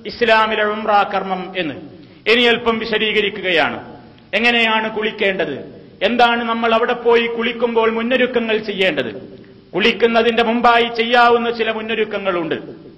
ഇസ്ലാമിലെ ഉംറ കർമ്മം എന്ന് ഇനി അല്പം വിശദീകരിക്കുകയാണ് എങ്ങനെയാണ് കുളിക്കേണ്ടത് എന്താണ് നമ്മൾ അവിടെ പോയി കുളിക്കുമ്പോൾ മുന്നൊരുക്കങ്ങൾ ചെയ്യേണ്ടത് കുളിക്കുന്നതിന്റെ മുമ്പായി ചെയ്യാവുന്ന ചില മുന്നൊരുക്കങ്ങളുണ്ട്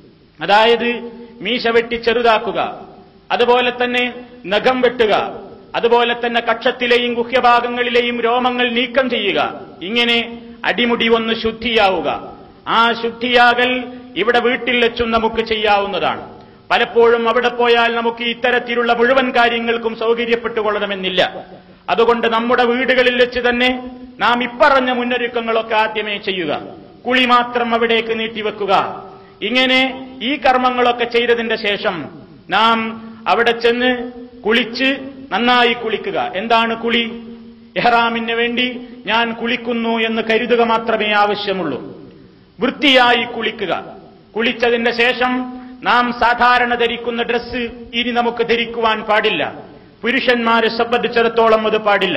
അതായത് മീശ വെട്ടി ചെറുതാക്കുക അതുപോലെ തന്നെ നഖം വെട്ടുക അതുപോലെ തന്നെ കക്ഷത്തിലെയും ഗുഹ്യഭാഗങ്ങളിലെയും രോമങ്ങൾ നീക്കം ചെയ്യുക ഇങ്ങനെ അടിമുടി ഒന്ന് ശുദ്ധിയാവുക ആ ശുദ്ധിയാകൽ ഇവിടെ വീട്ടിൽ വെച്ചും നമുക്ക് ചെയ്യാവുന്നതാണ് പലപ്പോഴും അവിടെ പോയാൽ നമുക്ക് ഇത്തരത്തിലുള്ള മുഴുവൻ കാര്യങ്ങൾക്കും സൗകര്യപ്പെട്ടുകൊള്ളണമെന്നില്ല അതുകൊണ്ട് നമ്മുടെ വീടുകളിൽ വെച്ച് തന്നെ നാം ഇപ്പറഞ്ഞ മുന്നൊരുക്കങ്ങളൊക്കെ ആദ്യമേ ചെയ്യുക കുളി മാത്രം അവിടേക്ക് നീട്ടിവെക്കുക ഇങ്ങനെ ഈ കർമ്മങ്ങളൊക്കെ ചെയ്തതിന്റെ ശേഷം നാം അവിടെ ചെന്ന് കുളിച്ച് നന്നായി കുളിക്കുക എന്താണ് കുളി എഹ്റാമിന് വേണ്ടി ഞാൻ കുളിക്കുന്നു എന്ന് കരുതുക മാത്രമേ ആവശ്യമുള്ളൂ വൃത്തിയായി കുളിക്കുക കുളിച്ചതിന്റെ ശേഷം നാം സാധാരണ ധരിക്കുന്ന ഡ്രസ്സ് ഇനി നമുക്ക് ധരിക്കുവാൻ പാടില്ല പുരുഷന്മാരെ സംബന്ധിച്ചിടത്തോളം അത് പാടില്ല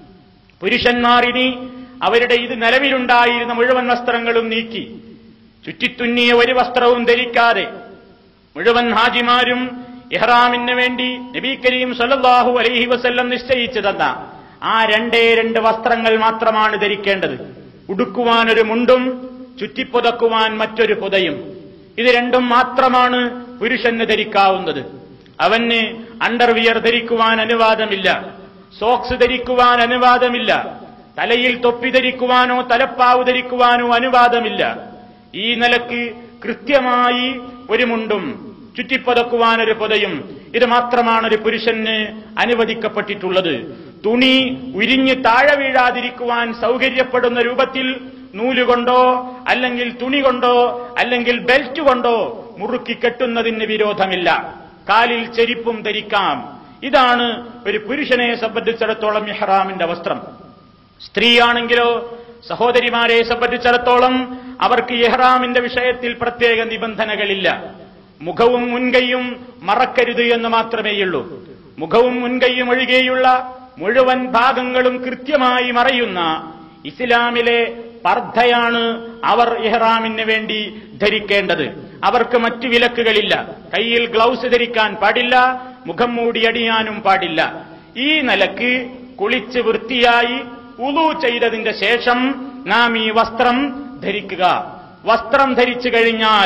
പുരുഷന്മാർ ഇനി അവരുടെ ഇത് നിലവിലുണ്ടായിരുന്ന മുഴുവൻ വസ്ത്രങ്ങളും നീക്കി ചുറ്റിത്തുന്നിയ ഒരു വസ്ത്രവും ധരിക്കാതെ മുഴുവൻ ഹാജിമാരും ഇഹ്റാമിന് വേണ്ടി നബി കരീം സല്ലല്ലാഹു അലൈഹി വസല്ലം നിശ്ചയിച്ചു തന്ന ആ രണ്ടേ രണ്ട് വസ്ത്രങ്ങൾ മാത്രമാണ് ധരിക്കേണ്ടത് ഉടുക്കുവാൻ ഒരു മുണ്ടും ചുറ്റിപ്പുതക്കുവാൻ മറ്റൊരു പുതയും ഇത് രണ്ടും മാത്രമാണ് പുരുഷന് ധരിക്കാവുന്നത് അവന് അണ്ടർവിയർ ധരിക്കുവാൻ അനുവാദമില്ല സോക്സ് ധരിക്കുവാൻ അനുവാദമില്ല തലയിൽ തൊപ്പി ധരിക്കുവാനോ തലപ്പാവ് ധരിക്കുവാനോ അനുവാദമില്ല ഈ നിലക്ക് കൃത്യമായി ഒരു മുണ്ടും ചുറ്റിപ്പതക്കുവാൻ ഒരു പൊതയും ഇത് മാത്രമാണ് ഒരു പുരുഷന് അനുവദിക്കപ്പെട്ടിട്ടുള്ളത് തുണി ഉരിഞ്ഞ് താഴെ വീഴാതിരിക്കുവാൻ സൗകര്യപ്പെടുന്ന രൂപത്തിൽ നൂലുകൊണ്ടോ അല്ലെങ്കിൽ തുണി കൊണ്ടോ അല്ലെങ്കിൽ ബെൽറ്റ് കൊണ്ടോ മുറുക്കി കെട്ടുന്നതിന് വിരോധമില്ല കാലിൽ ചെരിപ്പും ധരിക്കാം ഇതാണ് ഒരു പുരുഷനെ സംബന്ധിച്ചിടത്തോളം ഇഹ്റാമിന്റെ വസ്ത്രം സ്ത്രീയാണെങ്കിലോ സഹോദരിമാരെ സംബന്ധിച്ചിടത്തോളം അവർക്ക് ഇഹ്റാമിന്റെ വിഷയത്തിൽ പ്രത്യേക നിബന്ധനകളില്ല മുഖവും മുൻകൈയും മറക്കരുത് എന്ന് മാത്രമേയുള്ളൂ മുഖവും മുൻകൈയും ഒഴികെയുള്ള മുഴുവൻ ഭാഗങ്ങളും കൃത്യമായി മറയുന്ന ഇസ്ലാമിലെ പർദ്ധയാണ് അവർ ഇഹ്റാമിന് വേണ്ടി ധരിക്കേണ്ടത് അവർക്ക് മറ്റു വിലക്കുകളില്ല കയ്യിൽ ഗ്ലൗസ് ധരിക്കാൻ പാടില്ല മുഖം മൂടി അടിയാനും പാടില്ല ഈ നിലക്ക് കുളിച്ച് വൃത്തിയായി ഉളു ചെയ്തതിന്റെ ശേഷം നാം ഈ വസ്ത്രം ധരിക്കുക വസ്ത്രം ധരിച്ചു കഴിഞ്ഞാൽ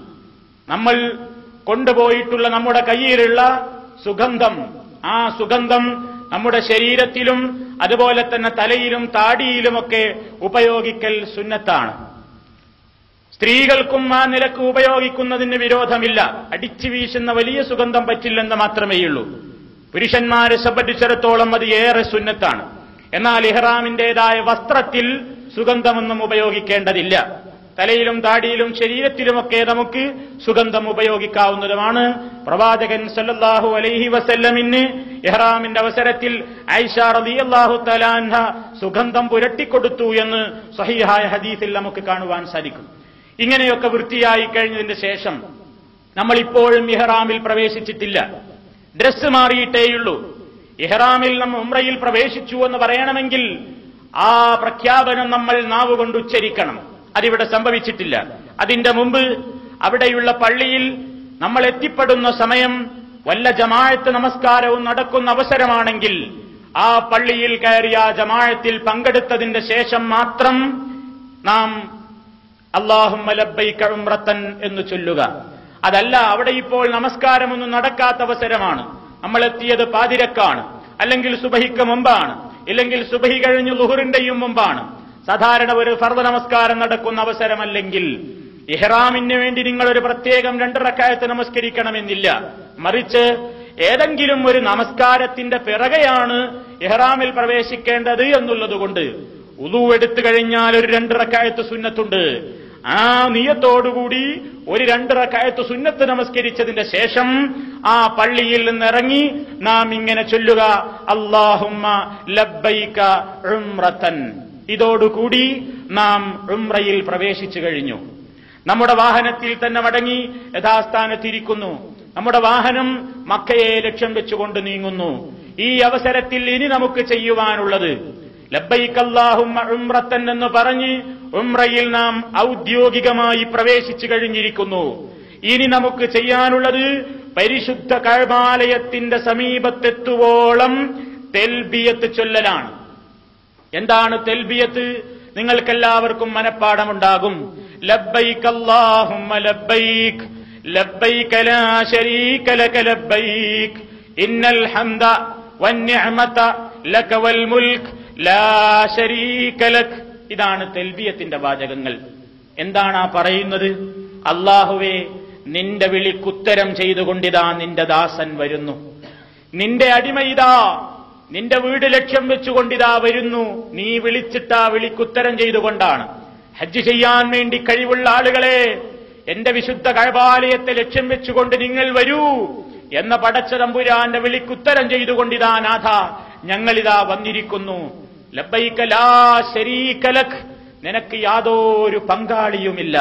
നമ്മൾ കൊണ്ടുപോയിട്ടുള്ള നമ്മുടെ കയ്യിലുള്ള സുഗന്ധം ആ സുഗന്ധം നമ്മുടെ ശരീരത്തിലും അതുപോലെ തന്നെ തലയിലും താടിയിലുമൊക്കെ ഉപയോഗിക്കൽ സുന്നത്താണ് സ്ത്രീകൾക്കും ആ നിലക്ക് ഉപയോഗിക്കുന്നതിന് വിരോധമില്ല അടിച്ചു വീശുന്ന വലിയ സുഗന്ധം പറ്റില്ലെന്ന് മാത്രമേയുള്ളൂ പുരുഷന്മാരെ സംബന്ധിച്ചിടത്തോളം അത് ഏറെ സുന്നത്താണ് എന്നാൽ ഇഹ്റാമിന്റേതായ വസ്ത്രത്തിൽ സുഗന്ധമൊന്നും ഉപയോഗിക്കേണ്ടതില്ല തലയിലും താടിയിലും ശരീരത്തിലുമൊക്കെ നമുക്ക് സുഗന്ധം ഉപയോഗിക്കാവുന്നതുമാണ് പ്രവാചകൻ സല്ലല്ലാഹു അലൈഹി വസല്ലമിന് ഇഹ്റാമിന്റെ അവസരത്തിൽ ഐഷ റളിയല്ലാഹു തലാൻഹ സുഗന്ധം പുരട്ടിക്കൊടുത്തു എന്ന് സഹിഹായ ഹദീസിൽ നമുക്ക് കാണുവാൻ സാധിക്കും ഇങ്ങനെയൊക്കെ വൃത്തിയായി കഴിഞ്ഞതിന് ശേഷം നമ്മൾ ഇപ്പോഴും ഇഹ്റാമിൽ പ്രവേശിച്ചിട്ടില്ല ഡ്രസ്സ് മാറിയിട്ടേയുള്ളൂ ഇഹ്റാമിൽ നമ്മൾ ഉംറയിൽ പ്രവേശിച്ചു എന്ന് പറയണമെങ്കിൽ ആ പ്രഖ്യാപനം നമ്മൾ നാവുകൊണ്ട് ഉച്ചരിക്കണം അതിവിടെ സംഭവിച്ചിട്ടില്ല അതിന്റെ മുമ്പ് അവിടെയുള്ള പള്ളിയിൽ നമ്മൾ എത്തിപ്പെടുന്ന സമയം വല്ല ജമാഴത്ത് നമസ്കാരവും നടക്കുന്ന അവസരമാണെങ്കിൽ ആ പള്ളിയിൽ കയറിയ ആ ജമാഴത്തിൽ പങ്കെടുത്തതിന്റെ ശേഷം മാത്രം നാം അള്ളാഹും ഉംറത്തൻ എന്ന് ചൊല്ലുക അതല്ല അവിടെ ഇപ്പോൾ നമസ്കാരമൊന്നും നടക്കാത്ത അവസരമാണ് നമ്മൾ എത്തിയത് പാതിരക്കാണ് അല്ലെങ്കിൽ സുബഹിക്ക് മുമ്പാണ് ഇല്ലെങ്കിൽ സുബഹി കഴിഞ്ഞ് ലുഹറിന്റെയും മുമ്പാണ് സാധാരണ ഒരു ഫർദ നമസ്കാരം നടക്കുന്ന അവസരമല്ലെങ്കിൽ ഇഹ്റാമിന് വേണ്ടി നിങ്ങൾ ഒരു പ്രത്യേകം രണ്ട് റക്കായത്ത് നമസ്കരിക്കണമെന്നില്ല മറിച്ച് ഏതെങ്കിലും ഒരു നമസ്കാരത്തിന്റെ പിറകെയാണ് ഇഹ്റാമിൽ പ്രവേശിക്കേണ്ടത് എന്നുള്ളതുകൊണ്ട് ഉദു എടുത്തു കഴിഞ്ഞാൽ ഒരു രണ്ട് റക്കായത്ത് സുന്നത്തുണ്ട് ആ നിയത്തോടുകൂടി ഒരു രണ്ട് റക്കായത്ത് സുന്നത്ത് നമസ്കരിച്ചതിന്റെ ശേഷം ആ പള്ളിയിൽ നിന്നിറങ്ങി നാം ഇങ്ങനെ ചൊല്ലുക അള്ളാഹുമ്മ ലബ്ബൈക ഉംറത്തൻ ഇതോടുകൂടി നാം ഉംറയിൽ പ്രവേശിച്ചു കഴിഞ്ഞു നമ്മുടെ വാഹനത്തിൽ തന്നെ മടങ്ങി യഥാസ്ഥാനത്തിരിക്കുന്നു നമ്മുടെ വാഹനം മക്കയെ ലക്ഷ്യം വെച്ചുകൊണ്ട് നീങ്ങുന്നു ഈ അവസരത്തിൽ ഇനി നമുക്ക് ചെയ്യുവാനുള്ളത് ലബ്ബൈക്കല്ലാഹും ഉംറത്തൻ എന്ന് പറഞ്ഞ് ഉംറയിൽ നാം ഔദ്യോഗികമായി പ്രവേശിച്ചു കഴിഞ്ഞിരിക്കുന്നു ഇനി നമുക്ക് ചെയ്യാനുള്ളത് പരിശുദ്ധ കഴബാലയത്തിന്റെ സമീപത്തെത്തുവോളം തെൽബിയത്ത് ചൊല്ലലാണ് എന്താണ് തെൽബിയത്ത് നിങ്ങൾക്കെല്ലാവർക്കും മനപ്പാടമുണ്ടാകും ലബ്ബൈക് അല്ലാഹുമ്മ ലബ്ബൈക് ലബ്ബൈക ലാ ശരീക ലക ലബ്ബൈക് ഇന്നൽ ഹംദ വന്നിഅമത ലക വൽ മുൽക്ക് ലാ ശരീക ലക് ഇതാണ് തെൽബിയത്തിന്റെ വാചകങ്ങൾ എന്താണ് ആ പറയുന്നത് അള്ളാഹുവേ നിന്റെ വിളിക്കുത്തരം ചെയ്തുകൊണ്ടിതാ നിന്റെ ദാസൻ വരുന്നു നിന്റെ അടിമയിതാ നിന്റെ വീട് ലക്ഷ്യം വെച്ചുകൊണ്ടിതാ വരുന്നു നീ വിളിച്ചിട്ടാ വിളിക്കുത്തരം ചെയ്തുകൊണ്ടാണ് ഹജ്ജ് ചെയ്യാൻ വേണ്ടി കഴിവുള്ള ആളുകളെ എന്റെ വിശുദ്ധ കഴബാലയത്തെ ലക്ഷ്യം വെച്ചുകൊണ്ട് നിങ്ങൾ വരൂ എന്ന പടച്ച തമ്പുരാന്റെ വിളിക്കുത്തരം ചെയ്തുകൊണ്ടിതാ നാഥ ഞങ്ങളിതാ വന്നിരിക്കുന്നു ലബ്ബൈക ലാ ശരീക ലക് നിനക്ക് യാതൊരു പങ്കാളിയുമില്ല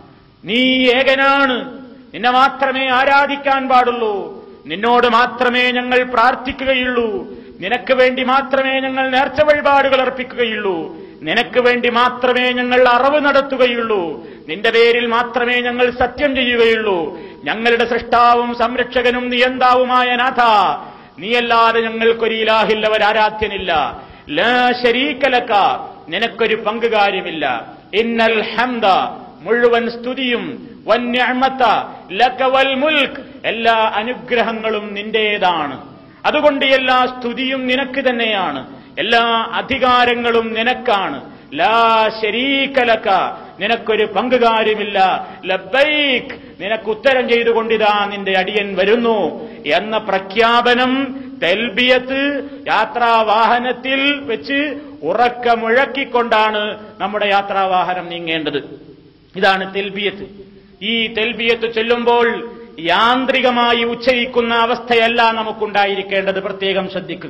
നീ ഏകനാണ് നിന്നെ മാത്രമേ ആരാധിക്കാൻ പാടുള്ളൂ നിന്നോട് മാത്രമേ ഞങ്ങൾ പ്രാർത്ഥിക്കുകയുള്ളൂ നിനക്ക് വേണ്ടി മാത്രമേ ഞങ്ങൾ നേർച്ച വഴിപാടുകൾ അർപ്പിക്കുകയുള്ളൂ നിനക്ക് വേണ്ടി മാത്രമേ ഞങ്ങൾ അറിവ് നടത്തുകയുള്ളൂ നിന്റെ പേരിൽ മാത്രമേ ഞങ്ങൾ സത്യം ചെയ്യുകയുള്ളൂ ഞങ്ങളുടെ സൃഷ്ടാവും സംരക്ഷകനും നിയന്താവുമായ നാഥ നീയല്ലാതെ ഞങ്ങൾക്കൊരു ഇലാഹില്ലവർ ആരാധ്യനില്ല ലാ ശരീക്കലക്ക നിനക്കൊരു പങ്കുകാര്യമില്ല ഇന്നൽ ഹംദ മുഴുവൻ സ്തുതിയും വന്യമത്ത ലക വൽ മുൽക്ക് എല്ലാ അനുഗ്രഹങ്ങളും നിന്റേതാണ് അതുകൊണ്ട് എല്ലാ സ്തുതിയും നിനക്ക് തന്നെയാണ് എല്ലാ അധികാരങ്ങളും നിനക്കാണ് ലാ ശരീകലക്ക നിനക്കൊരു പങ്കുകാര്യമില്ല ലബൈക്ക് നിനക്ക് ഉത്തരം ചെയ്തുകൊണ്ടിതാ നിന്റെ അടിയൻ വരുന്നു എന്ന പ്രഖ്യാപനം തെൽബിയത്ത് യാത്രാവാഹനത്തിൽ വെച്ച് ഉറക്ക മുഴക്കിക്കൊണ്ടാണ് നമ്മുടെ യാത്രാവാഹനം നീങ്ങേണ്ടത് ഇതാണ് തെൽബിയത്ത് ഈ തെൽബിയത്ത് ചൊല്ലുമ്പോൾ യാന്ത്രികമായി ഉച്ചരിക്കുന്ന അവസ്ഥയല്ല നമുക്കുണ്ടായിരിക്കേണ്ടത് പ്രത്യേകം ശ്രദ്ധിക്കുക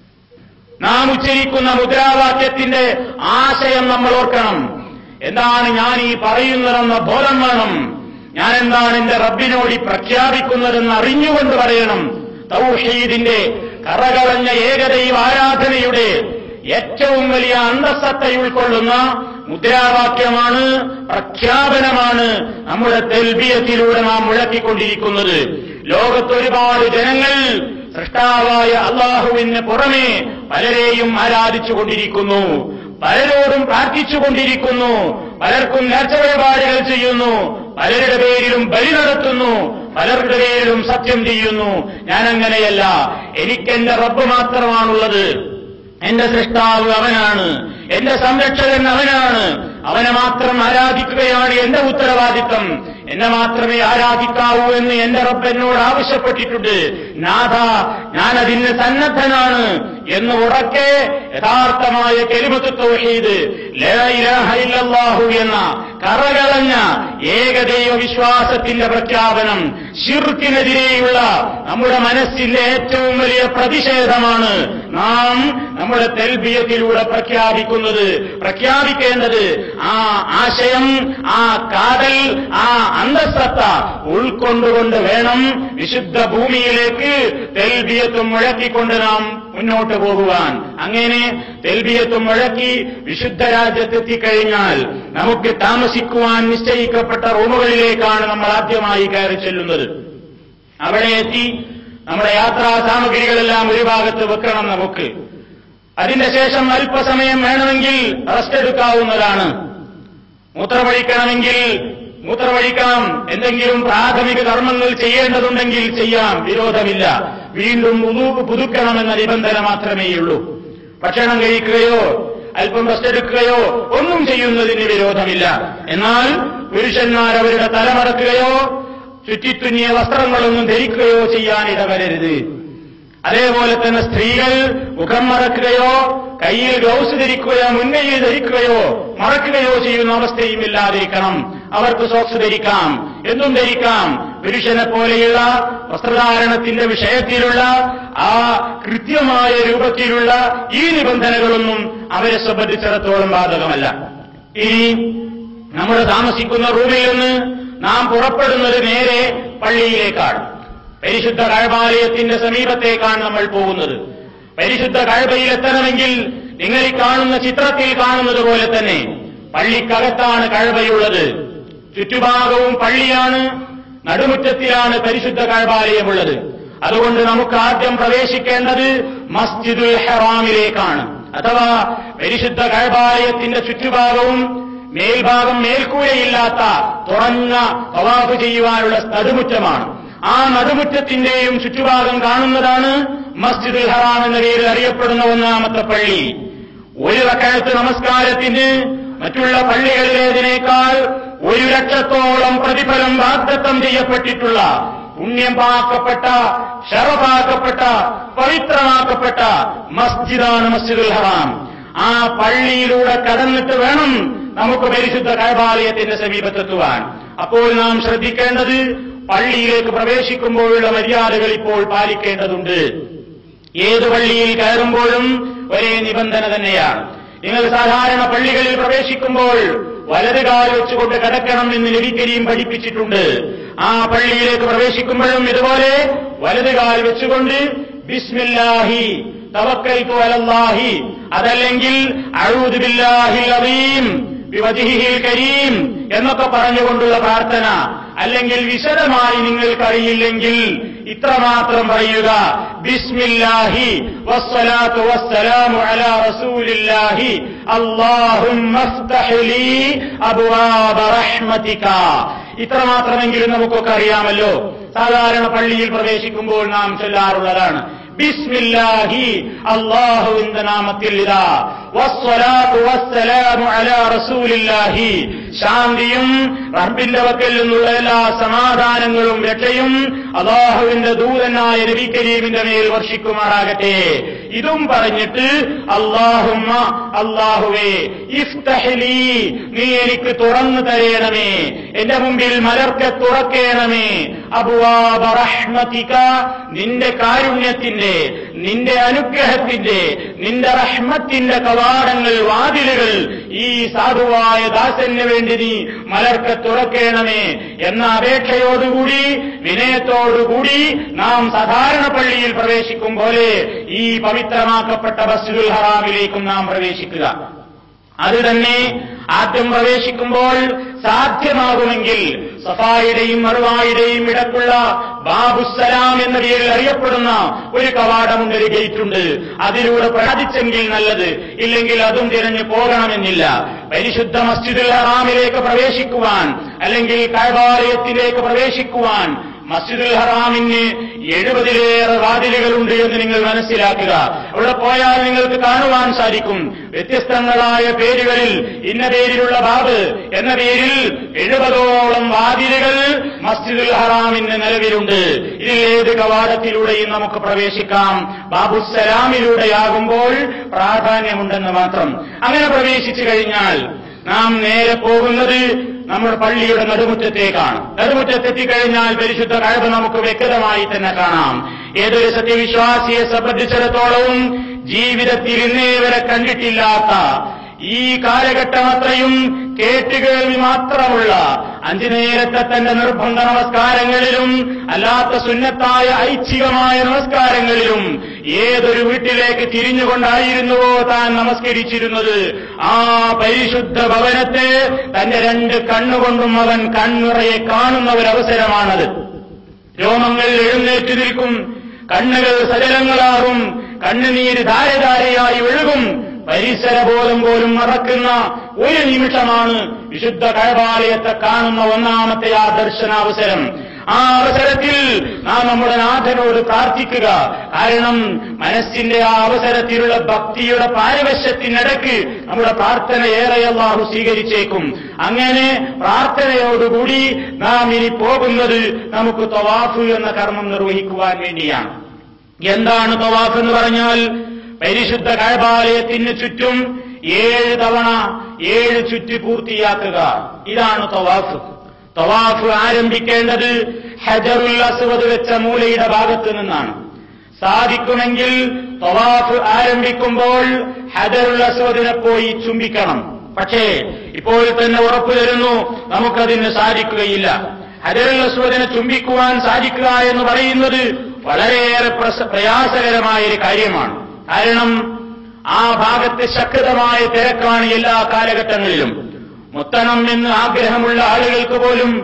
നാം ഉച്ചരിക്കുന്ന മുദ്രാവാക്യത്തിന്റെ ആശയം നമ്മൾ ഓർക്കണം എന്താണ് ഞാൻ ഈ പറയുന്നതെന്ന ബോധം വേണം ഞാൻ എന്താണ് എന്റെ റബ്ബിനോട് ഈ പ്രഖ്യാപിക്കുന്നതെന്ന് അറിഞ്ഞുകൊണ്ട് പറയണം തൗഹീദിന്റെ കറകളഞ്ഞ ഏകദൈവ ആരാധനയുടെ ഏറ്റവും വലിയ അന്തസത്ത ഉൾക്കൊള്ളുന്ന മുദ്രാവാക്യമാണ് പ്രഖ്യാപനമാണ് നമ്മുടെ തെൽബിയത്തിലൂടെ നാം മുഴക്കിക്കൊണ്ടിരിക്കുന്നത് ലോകത്ത് ഒരുപാട് ജനങ്ങൾ സൃഷ്ടാവായ അള്ളാഹുവിന് പുറമെ പലരെയും ആരാധിച്ചുകൊണ്ടിരിക്കുന്നു പലരോടും പ്രാർത്ഥിച്ചുകൊണ്ടിരിക്കുന്നു പലർക്കും നേർച്ച വഴിപാടുകൾ ചെയ്യുന്നു പലരുടെ പേരിലും ബലി നടത്തുന്നു പലരുടെ പേരിലും സത്യം ചെയ്യുന്നു ഞാൻ അങ്ങനെയല്ല എനിക്കെന്റെ റബ്ബ് മാത്രമാണുള്ളത് എന്റെ സൃഷ്ടാവ് അവനാണ് എന്റെ സംരക്ഷകൻ അവനാണ് അവനെ മാത്രം ആരാധിക്കുകയാണ് എന്റെ ഉത്തരവാദിത്തം എന്നെ മാത്രമേ ആരാധിക്കാവൂ എന്ന് എന്റെ റബ്ബ് എന്നോട് ആവശ്യപ്പെട്ടിട്ടുണ്ട് നാഥ ഞാൻ അതിന് സന്നദ്ധനാണ് എന്ന് ഉറക്കെ യഥാർത്ഥമായ കെലിമത്ത് തൗഹീദ് ലാ ഇലാഹ ഇല്ലല്ലാഹു എന്ന കറകളഞ്ഞ ഏകദൈവ വിശ്വാസത്തിന്റെ പ്രഖ്യാപനം ഷിർക്കിനെതിരെയുള്ള നമ്മുടെ മനസ്സിന്റെ ഏറ്റവും വലിയ പ്രതിഷേധമാണ് നാം നമ്മുടെ തെൽബിയത്തിലൂടെ പ്രഖ്യാപിക്കുന്നത് പ്രഖ്യാപിക്കേണ്ടത് ആ ആശയം ആ കാതൽ ആ അന്തസ്സത്ത ഉൾക്കൊണ്ടുകൊണ്ട് വേണം വിശുദ്ധ ഭൂമിയിലേക്ക് തെൽബിയത്തും മുഴക്കിക്കൊണ്ട് നാം മുന്നോട്ട് പോകുവാൻ അങ്ങനെ തെൽബിയത്തും മുഴക്കി വിശുദ്ധ രാജ്യത്തെത്തിക്കഴിഞ്ഞാൽ നമുക്ക് താമസിക്കുവാൻ നിശ്ചയിക്കപ്പെട്ട റൂമുകളിലേക്കാണ് നമ്മൾ ആദ്യമായി കയറി ചെല്ലുന്നത് അവിടെ എത്തി നമ്മുടെ യാത്രാ സാമഗ്രികളെല്ലാം ഒരു ഭാഗത്ത് വെക്കണം നമുക്ക് അതിന്റെ ശേഷം അല്പസമയം വേണമെങ്കിൽ റെസ്റ്റ് എടുക്കാവുന്നതാണ് മൂത്രമഴിക്കണമെങ്കിൽ മൂത്രമഴിക്കാം എന്തെങ്കിലും പ്രാഥമിക കർമ്മങ്ങൾ ചെയ്യേണ്ടതുണ്ടെങ്കിൽ ചെയ്യാം വിരോധമില്ല വീണ്ടും ഉദു പുതുക്കണമെന്ന നിബന്ധന മാത്രമേയുള്ളൂ ഭക്ഷണം കഴിക്കുകയോ അല്പം റെസ്റ്റ് എടുക്കുകയോ ഒന്നും ചെയ്യുന്നതിന് വിരോധമില്ല എന്നാൽ പുരുഷന്മാർ അവരുടെ തലമറക്കുകയോ ചുറ്റിത്തുന്നിയ വസ്ത്രങ്ങളൊന്നും ധരിക്കുകയോ ചെയ്യാൻ ഇടവരരുത് അതേപോലെ തന്നെ സ്ത്രീകൾ മുഖം മറക്കുകയോ കയ്യിൽ ഗ്ലൗസ് ധരിക്കുകയോ മുൻകൈയിൽ ധരിക്കുകയോ മറക്കുകയോ ചെയ്യുന്ന അവസ്ഥയും ഇല്ലാതിരിക്കണം അവർക്ക് സോക്സ് ധരിക്കാം എന്തും ധരിക്കാം പുരുഷനെ പോലെയുള്ള വസ്ത്രധാരണത്തിന്റെ വിഷയത്തിലുള്ള ആ കൃത്യമായ രൂപത്തിലുള്ള ഈ നിബന്ധനകളൊന്നും അവരെ സംബന്ധിച്ചിടത്തോളം ബാധകമല്ല ഇനി നമ്മൾ താമസിക്കുന്ന റൂമിൽ നിന്ന് നാം പുറപ്പെടുന്നത് നേരെ പള്ളിയിലേക്കാണ് പരിശുദ്ധ കഴബാലയത്തിന്റെ സമീപത്തേക്കാണ് നമ്മൾ പോകുന്നത് പരിശുദ്ധ കഴബയിലെത്തണമെങ്കിൽ നിങ്ങൾ ഈ കാണുന്ന ചിത്രത്തിൽ കാണുന്നത് പോലെ തന്നെ പള്ളിക്കകത്താണ് കഴബയുള്ളത് ചുറ്റുഭാഗവും പള്ളിയാണ് നടുമുറ്റത്തിലാണ് പരിശുദ്ധ കഴബാലയമുള്ളത് അതുകൊണ്ട് നമുക്ക് ആദ്യം പ്രവേശിക്കേണ്ടത് മസ്ജിദുൽ ഹറാമിലേക്കാണ് അഥവാ പരിശുദ്ധ കഴബാലയത്തിന്റെ ചുറ്റുഭാഗവും മേൽഭാഗം മേൽക്കൂരയില്ലാത്ത തുറന്ന തവാഫ് ചെയ്യുവാനുള്ള നടുമുറ്റമാണ് ആ നടുമുറ്റത്തിന്റെയും ചുറ്റുഭാഗം കാണുന്നതാണ് മസ്ജിദുൽ ഹറാം എന്ന പേരിൽ അറിയപ്പെടുന്ന ഒന്നാമത്തെ പള്ളി ഒരു റക്കാലത്ത് നമസ്കാരത്തിന് മറ്റുള്ള പള്ളികളിലേതിനേക്കാൾ ഒരു ലക്ഷത്തോളം പ്രതിഫലം വാഗ്ദത്തം ചെയ്യപ്പെട്ടിട്ടുള്ള പുണ്യമാക്കപ്പെട്ട ഷറഫാക്കപ്പെട്ട പവിത്രമാക്കപ്പെട്ട മസ്ജിദാണ് മസ്ജിദുൽ ഹറാം ആ പള്ളിയിലൂടെ കടന്നിട്ട് വേണം നമുക്ക് പരിശുദ്ധ കൈബാലയത്തിന്റെ സമീപത്തെത്തുവാൻ അപ്പോൾ നാം ശ്രദ്ധിക്കേണ്ടത് പള്ളിയിലേക്ക് പ്രവേശിക്കുമ്പോഴുള്ള മര്യാദകൾ ഇപ്പോൾ പാലിക്കേണ്ടതുണ്ട് ഏത് പള്ളിയിൽ കയറുമ്പോഴും ഒരേ നിബന്ധന തന്നെയാണ് നിങ്ങൾ സാധാരണ പള്ളികളിൽ പ്രവേശിക്കുമ്പോൾ വലത് കാൽ വെച്ചുകൊണ്ട് കിടക്കണം എന്ന് ലഭിക്കുകയും പഠിപ്പിച്ചിട്ടുണ്ട് ആ പള്ളിയിലേക്ക് പ്രവേശിക്കുമ്പോഴും ഇതുപോലെ വലത് കാൽ വെച്ചുകൊണ്ട് ബിസ്മില്ലാഹി തവക്കൽത്തു അലല്ലാഹി അതല്ലെങ്കിൽ അഴൂദ് ബില്ലാഹിൽ അദീം ബിവജിഹിൽ കരീം എന്നൊക്കെ പറഞ്ഞുകൊണ്ടുള്ള പ്രാർത്ഥന അല്ലെങ്കിൽ വിശദമായി നിങ്ങൾക്കറിയില്ലെങ്കിൽ ഇത്രമാത്രം പറയുക ബിസ്മില്ലാഹി വസ്സലാത്തു വസ്സലാമു അലാ റസൂലില്ലാഹി അല്ലാഹുമ്മ ഫ്തഹ് ലീ അബ്വാബ റഹ്മതിക ഇത്രമാത്രമെങ്കിലും നമുക്കൊക്കെ അറിയാമല്ലോ സാധാരണ പള്ളിയിൽ പ്രവേശിക്കുമ്പോൾ നാം ചൊല്ലാറുള്ളതാണ് ബിസ്മില്ലാഹി അള്ളാഹുവിന്റെ നാമത്തിൽ ഇതാ വസ്സലാത്തു വസ്സലാമു അലാ റസൂലില്ലാഹി ശാന്തിയും റബ്ബിന്റെ വക്കൽ നിന്നുള്ള എല്ലാ സമാധാനങ്ങളും രക്ഷയും അള്ളാഹുവിന്റെ ദൂതനായ നബി കരീമിന്റെ മേൽ വർഷിക്കുമാറാകട്ടെ ഇതും പറഞ്ഞിട്ട് അള്ളാഹുമ്മ അള്ളാഹുവേ ഇഫ്തഹ്ലി നീ എനിക്ക് തുറന്നു തരേണമേ എന്റെ മുമ്പിൽ മലർക്കെ തുറക്കേണമേ അബുവാബ റഹ്മതിക നിന്റെ കാരുണ്യത്തിന്റെ നിന്റെ അനുഗ്രഹത്തിന്റെ നിന്റെ റഹ്മത്തിന്റെ കവാടങ്ങൾ വാതിലുകൾ ഈ സാധുവായ ദാസന് വേണ്ടി നീ മലർക്കെ തുറക്കേണമേ എന്ന അപേക്ഷയോടുകൂടി വിനയത്തോടുകൂടി നാം സാധാരണ പള്ളിയിൽ പ്രവേശിക്കും പോലെ ഈ പവിത്രമാക്കപ്പെട്ട മസ്ജിദുൽ ഹറാമിലേക്കും നാം പ്രവേശിക്കുക അത് തന്നെ ആദ്യം പ്രവേശിക്കുമ്പോൾ സാധ്യമാകുമെങ്കിൽ സഫായുടെയും മറുവായുടെയും ഇടക്കുള്ള ബാബുസലാം എന്ന പേരിൽ അറിയപ്പെടുന്ന ഒരു കവാടമുണ്ട് ഒരു ഗേറ്റുണ്ട് അതിലൂടെ പ്രാപിച്ചെങ്കിൽ നല്ലത് ഇല്ലെങ്കിൽ അതും തിരഞ്ഞു പോകണമെന്നില്ല പരിശുദ്ധ മസ്ജിദുൽ ഹറാമിലേക്ക് പ്രവേശിക്കുവാൻ അല്ലെങ്കിൽ കൈവാലയത്തിലേക്ക് പ്രവേശിക്കുവാൻ മസ്ജിദുൽ ഹറാമിന് എഴുപതിലേറെ വാതിലുകളുണ്ട് എന്ന് നിങ്ങൾ മനസ്സിലാക്കുക അവിടെ പോയാൽ നിങ്ങൾക്ക് കാണുവാൻ സാധിക്കും വ്യത്യസ്തങ്ങളായ പേരുകളിൽ ഇന്ന പേരിലുള്ള ബാബ് എന്ന പേരിൽ എഴുപതോളം വാതിലുകൾ മസ്ജിദുൽ ഹറാമിന് നിലവിലുണ്ട് ഇതിൽ ഏത് കവാടത്തിലൂടെയും നമുക്ക് പ്രവേശിക്കാം ബാബുസലാമിലൂടെയാകുമ്പോൾ പ്രാധാന്യമുണ്ടെന്ന് മാത്രം അങ്ങനെ പ്രവേശിച്ചു കഴിഞ്ഞാൽ നാം നേരെ പോകുന്നത് നമ്മുടെ പള്ളിയുടെ നടുമുറ്റത്തേക്കാണ് നടുമുറ്റത്തെത്തിക്കഴിഞ്ഞാൽ പരിശുദ്ധ കഴിവ് നമുക്ക് വ്യക്തമായി തന്നെ കാണാം ഏതൊരു സത്യവിശ്വാസിയെ സംബന്ധിച്ചിടത്തോളവും ജീവിതത്തിൽ ഇന്നേ വരെ കണ്ടിട്ടില്ലാത്ത ഈ കാലഘട്ടം അത്രയും കേട്ടുകേൾവി മാത്രമുള്ള അഞ്ചു നേരത്തെ തന്റെ നിർബന്ധ നമസ്കാരങ്ങളിലും അല്ലാത്ത സുന്നത്തായ ഐച്ഛികമായ നമസ്കാരങ്ങളിലും ഏതൊരു വീട്ടിലേക്ക് തിരിഞ്ഞുകൊണ്ടായിരുന്നുവോ താൻ നമസ്കരിച്ചിരുന്നത് ആ പരിശുദ്ധ ഭവനത്തെ തന്റെ രണ്ട് കണ്ണുകൊണ്ടും അവൻ കൺനിറയെ കാണുന്ന ഒരവസരമാണത് രോമങ്ങൾ എഴുന്നേറ്റ് നിൽക്കും കണ്ണുകൾ സജലങ്ങളാകും കണ്ണുനീര് ധാരധാരയായി ഒഴുകും പരിസരബോധം പോലും മറക്കുന്ന ഒരു നിമിഷമാണ് വിശുദ്ധ കഴബാലയത്തെ കാണുന്ന ഒന്നാമത്തെ ആ ദർശനാവസരം ആ അവസരത്തിൽ നാം നമ്മുടെ നാഥനോട് പ്രാർത്ഥിക്കുക കാരണം മനസ്സിന്റെ ആ അവസരത്തിലുള്ള ഭക്തിയുടെ പാരവശ്യത്തിനിടയ്ക്ക് നമ്മുടെ പ്രാർത്ഥന ഏറെ അള്ളാഹു സ്വീകരിച്ചേക്കും അങ്ങനെ പ്രാർത്ഥനയോടുകൂടി നാം ഇനി പോകുന്നത് നമുക്ക് തവാഫ് എന്ന കർമ്മം നിർവഹിക്കുവാൻ വേണ്ടിയാണ് എന്താണ് തവാഫ് എന്ന് പറഞ്ഞാൽ പരിശുദ്ധ കഴബാലയത്തിന് ചുറ്റും ഏഴ് തവണ ഏഴ് ചുറ്റി പൂർത്തിയാക്കുക ഇതാണ് തവാഫ് തവാഫ് ആരംഭിക്കേണ്ടത് ഹജറുൽ അസ്വദ് വെച്ച മൂലയുടെ ഭാഗത്ത് നിന്നാണ് സാധിക്കുമെങ്കിൽ തവാഫ് ആരംഭിക്കുമ്പോൾ ഹജറുൽ അസ്വദിനെ പോയി ചുംബിക്കണം പക്ഷേ ഇപ്പോൾ തന്നെ ഉറപ്പു തരുന്നു നമുക്കതിന് സാധിക്കുകയില്ല ഹജറുൽ അസ്വദിനെ ചുംബിക്കുവാൻ സാധിക്കുക എന്ന് പറയുന്നത് വളരെയേറെ പ്രയാസകരമായ ഒരു കാര്യമാണ് കാരണം ആ ഭാഗത്ത് ശക്തമായ തിരക്കാണ് എല്ലാ കാലഘട്ടങ്ങളിലും മുത്തണം എന്ന് ആഗ്രഹമുള്ള ആളുകൾക്ക് പോലും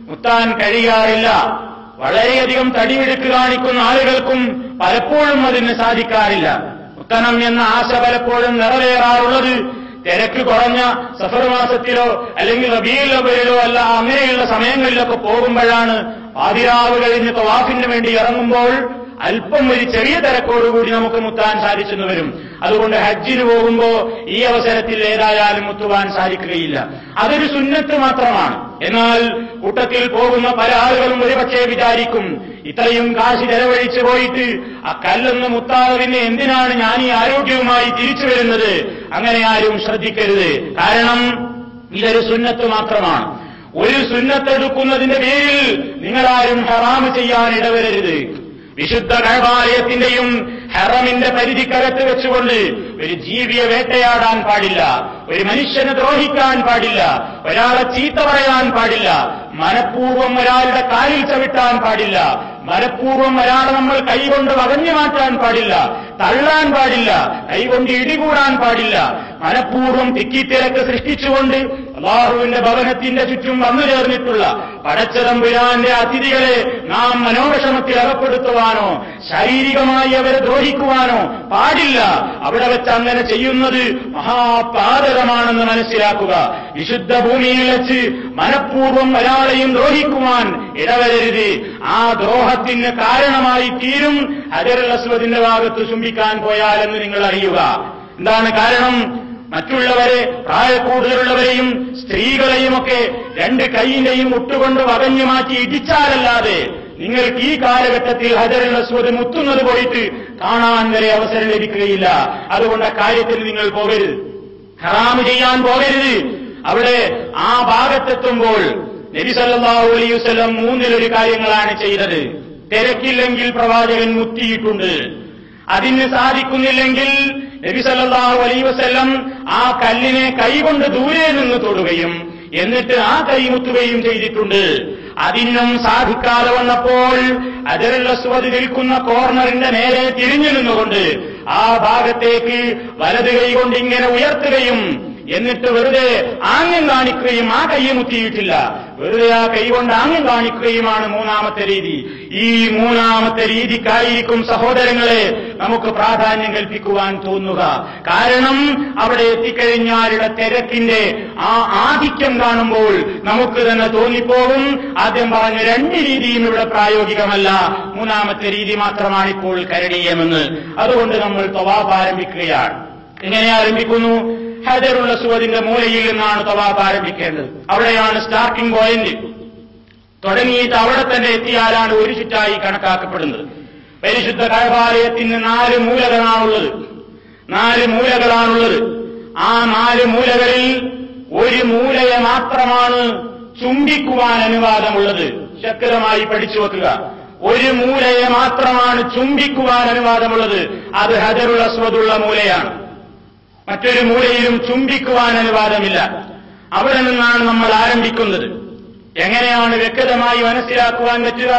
മുത്താൻ കഴിയാറില്ല വളരെയധികം തടിയെടുക്ക് കാണിക്കുന്ന ആളുകൾക്കും പലപ്പോഴും അതിന് സാധിക്കാറില്ല മുത്തനം എന്ന ആശ പലപ്പോഴും നിറവേറാറുള്ളത് തിരക്ക് കുറഞ്ഞ സഫർ മാസത്തിലോ അല്ലെങ്കിൽ റബീലോ അല്ല അങ്ങനെയുള്ള സമയങ്ങളിലൊക്കെ പോകുമ്പോഴാണ് പാതിരാവ് കഴിഞ്ഞ് തവാഫിന് വേണ്ടി ഇറങ്ങുമ്പോൾ അല്പം ഒരു ചെറിയ തിരക്കോടുകൂടി നമുക്ക് മുത്താൻ സാധിച്ചെന്ന് വരും അതുകൊണ്ട് ഹജ്ജിന് പോകുമ്പോ ഈ അവസരത്തിൽ ഏതായാലും മുത്തുവാൻ സാധിക്കുകയില്ല അതൊരു സുന്നത്ത് മാത്രമാണ് എന്നാൽ കൂട്ടത്തിൽ പോകുന്ന പല ആളുകളും ഒരുപക്ഷെ വിചാരിക്കും ഇത്രയും കാശ് ചെലവഴിച്ചു പോയിട്ട് ആ കല്ലൊന്ന് മുത്താതെ പിന്നെ എന്തിനാണ് ഞാൻ ഈ ആരോഗ്യവുമായി തിരിച്ചു വരുന്നത് അങ്ങനെ ആരും ശ്രദ്ധിക്കരുത് കാരണം ഇതൊരു സുന്നത്ത് മാത്രമാണ് ഒരു സുന്നത്തെടുക്കുന്നതിന്റെ പേരിൽ നിങ്ങളാരും ഹറാമ് ചെയ്യാൻ ഇടവരരുത് വിശുദ്ധ കഴബാലയത്തിന്റെയും ഹെറമിന്റെ പരിധിക്കകത്ത് വെച്ചുകൊണ്ട് ഒരു ജീവിയെ വേട്ടയാടാൻ പാടില്ല ഒരു മനുഷ്യനെ ദ്രോഹിക്കാൻ പാടില്ല ഒരാളെ ചീത്ത പറയാൻ പാടില്ല മനഃപൂർവ്വം ഒരാളുടെ കാലിൽ ചവിട്ടാൻ പാടില്ല മനഃപൂർവ്വം ഒരാളെ നമ്മൾ കൈകൊണ്ട് വകഞ്ഞു മാറ്റാൻ പാടില്ല തള്ളാൻ പാടില്ല കൈകൊണ്ട് ഇടികൂടാൻ പാടില്ല മനഃപൂർവ്വം തിക്കിത്തിരക്ക് സൃഷ്ടിച്ചുകൊണ്ട് അള്ളാഹുവിന്റെ ഭവനത്തിന്റെ ചുറ്റും വന്നു ചേർന്നിട്ടുള്ള പടച്ചതമ്പുരാന്റെ അതിഥികളെ നാം മനോവിഷമത്തിൽ അകപ്പെടുത്തുവാനോ ശാരീരികമായി അവരെ ദ്രോഹിക്കുവാനോ പാടില്ല അവിടെ വെച്ച് അങ്ങനെ ചെയ്യുന്നത് മഹാപാതകമാണെന്ന് മനസ്സിലാക്കുക വിശുദ്ധ ഭൂമിയിൽ വെച്ച് മനഃപൂർവ്വം ഒരാളെയും ദ്രോഹിക്കുവാൻ ഇടവരരുത് ആ ദ്രോഹത്തിന് കാരണമായി തീരും ഹജറുൽ അസ്വദിന്റെ ഭാഗത്ത് ചുംബിക്കാൻ പോയാലെന്ന് നിങ്ങൾ അറിയുക എന്താണ് കാരണം മറ്റുള്ളവരെ പ്രായക്കൂടുതലുള്ളവരെയും സ്ത്രീകളെയുമൊക്കെ രണ്ട് കൈയിന്റെയും മുട്ടുകൊണ്ട് വകഞ്ഞു മാറ്റി ഇടിച്ചാലല്ലാതെ നിങ്ങൾക്ക് ഈ കാലഘട്ടത്തിൽ ഹജറുൽ അസ്വദ് മുത്തുന്നത് പോയിട്ട് കാണാൻ വരെ അവസരം ലഭിക്കുകയില്ല അതുകൊണ്ട് ആ കാര്യത്തിൽ നിങ്ങൾ പോകരുത് ഹറാമ് ചെയ്യാൻ പോകരുത് അവിടെ ആ ഭാഗത്തെത്തുമ്പോൾ നബി സല്ലല്ലാഹു അലൈഹി വസല്ലം മൂന്നിലൊരു കാര്യങ്ങളാണ് ചെയ്തത് തിരക്കില്ലെങ്കിൽ പ്രവാചകൻ മുത്തിയിട്ടുണ്ട് അതിന് സാധിക്കുന്നില്ലെങ്കിൽ നബി സല്ലല്ലാഹു അലൈഹി വസല്ലം ആ കല്ലിനെ കൈകൊണ്ട് ദൂരെ നിന്ന് തൊടുകയും എന്നിട്ട് ആ കൈ മുത്തുകയും ചെയ്തിട്ടുണ്ട് അതിനും സാധിക്കാതെ വന്നപ്പോൾ അജറുൽ അസ്വദ് നിൽക്കുന്ന കോർണറിന്റെ നേരെ തിരിഞ്ഞു നിന്നുകൊണ്ട് ആ ഭാഗത്തേക്ക് വലത് കൈ കൊണ്ട് ഇങ്ങനെ ഉയർത്തുകയും എന്നിട്ട് വെറുതെ ആംഗ്യം കാണിക്കുകയും ആ കൈ മുത്തിയിട്ടില്ല വെറുതെ ആ കൈ കൊണ്ട് ആംഗ്യം കാണിക്കുകയുമാണ് മൂന്നാമത്തെ രീതി ഈ മൂന്നാമത്തെ രീതിക്കായിരിക്കും സഹോദരങ്ങളെ നമുക്ക് പ്രാധാന്യം കൽപ്പിക്കുവാൻ തോന്നുക കാരണം അവിടെ എത്തിക്കഴിഞ്ഞാലുള്ള തിരക്കിന്റെ ആ ആധിക്യം കാണുമ്പോൾ നമുക്ക് തന്നെ തോന്നിപ്പോകും ആദ്യം പറഞ്ഞ രണ്ട് രീതിയും ഇവിടെ പ്രായോഗികമല്ല മൂന്നാമത്തെ രീതി മാത്രമാണ് ഇപ്പോൾ കരണീയമെന്ന് അതുകൊണ്ട് നമ്മൾ തവാഫ് ആരംഭിക്കുകയാണ് എങ്ങനെ ആരംഭിക്കുന്നു ഹജറുള്ള സുവദിന്റെ മൂലയിൽ നിന്നാണ് തവാഫ് ആരംഭിക്കേണ്ടത് അവിടെയാണ് സ്റ്റാർട്ടിംഗ് പോയിന്റ് തുടങ്ങിയിട്ട് അവിടെ തന്നെ എത്തിയാലാണ് ഒരു ചുറ്റായി കണക്കാക്കപ്പെടുന്നത് പരിശുദ്ധ കഴപാലയത്തിന് നാല് മൂലകളാണുള്ളത് നാല് മൂലകളാണുള്ളത് ആ നാല് മൂലകളിൽ ഒരു മൂലയെ മാത്രമാണ് ചുംബിക്കുവാൻ അനുവാദമുള്ളത് ശക്തമായി പഠിച്ചു വെക്കുക ഒരു മൂലയെ മാത്രമാണ് ചുംബിക്കുവാൻ അനുവാദമുള്ളത് അത് ഹജറുൽ അസ്വദുള്ള മൂലയാണ് മറ്റൊരു മൂലയിലും ചുംബിക്കുവാൻ അനുവാദമില്ല അവിടെ നിന്നാണ് നമ്മൾ ആരംഭിക്കുന്നത് എങ്ങനെയാണ് വ്യക്തമായി മനസ്സിലാക്കുവാൻ പറ്റുക